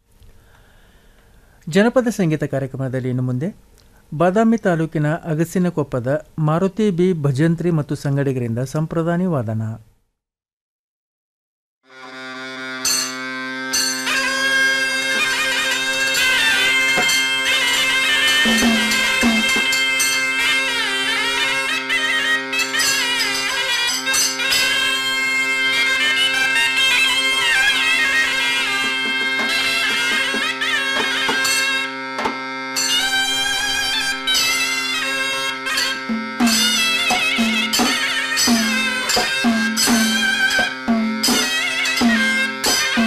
ಜನಪದ ಸಂಗೀತ ಕಾರ್ಯಕ್ರಮದಲ್ಲಿ ಇನ್ನು ಮುಂದೆ ಬಾದಾಮಿ ತಾಲೂಕಿನ ಅಗಸಿನಕೊಪ್ಪದ ಮಾರುತಿ ಬಿ ಭಜಂತ್ರಿ ಮತ್ತು ಸಂಗಡಿಗರಿಂದ ಸಂಪ್ರದಾನಿ ವಾದನ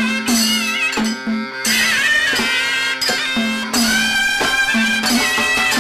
Thank you.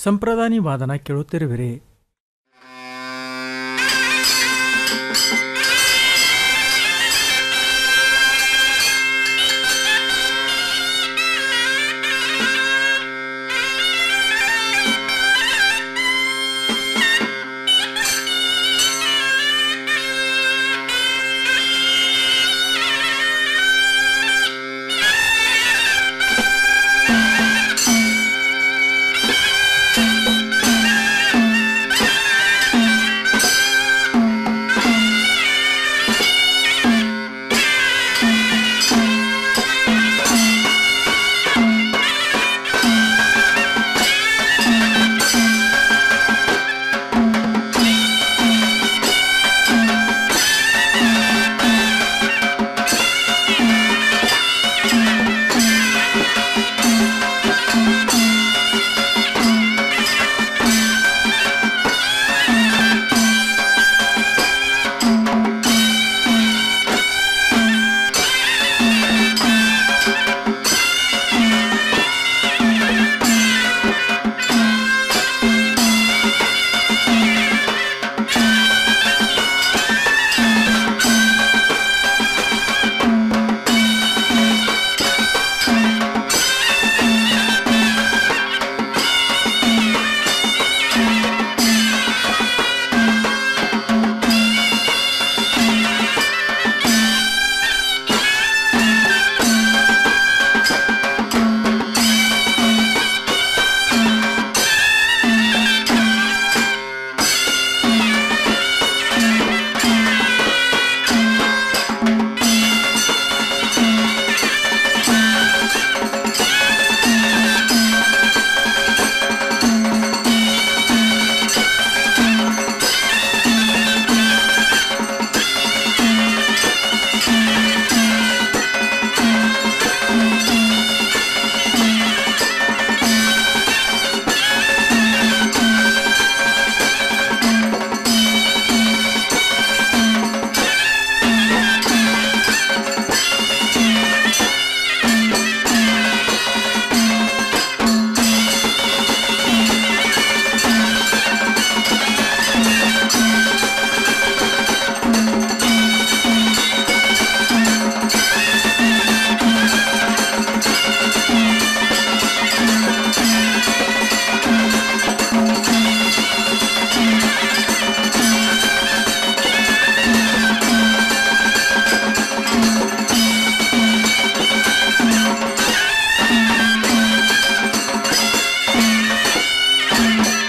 ಸಂಪ್ರದಾನಿ ವಾದನ ಕೇಳುತ್ತಿರುವಿರಿ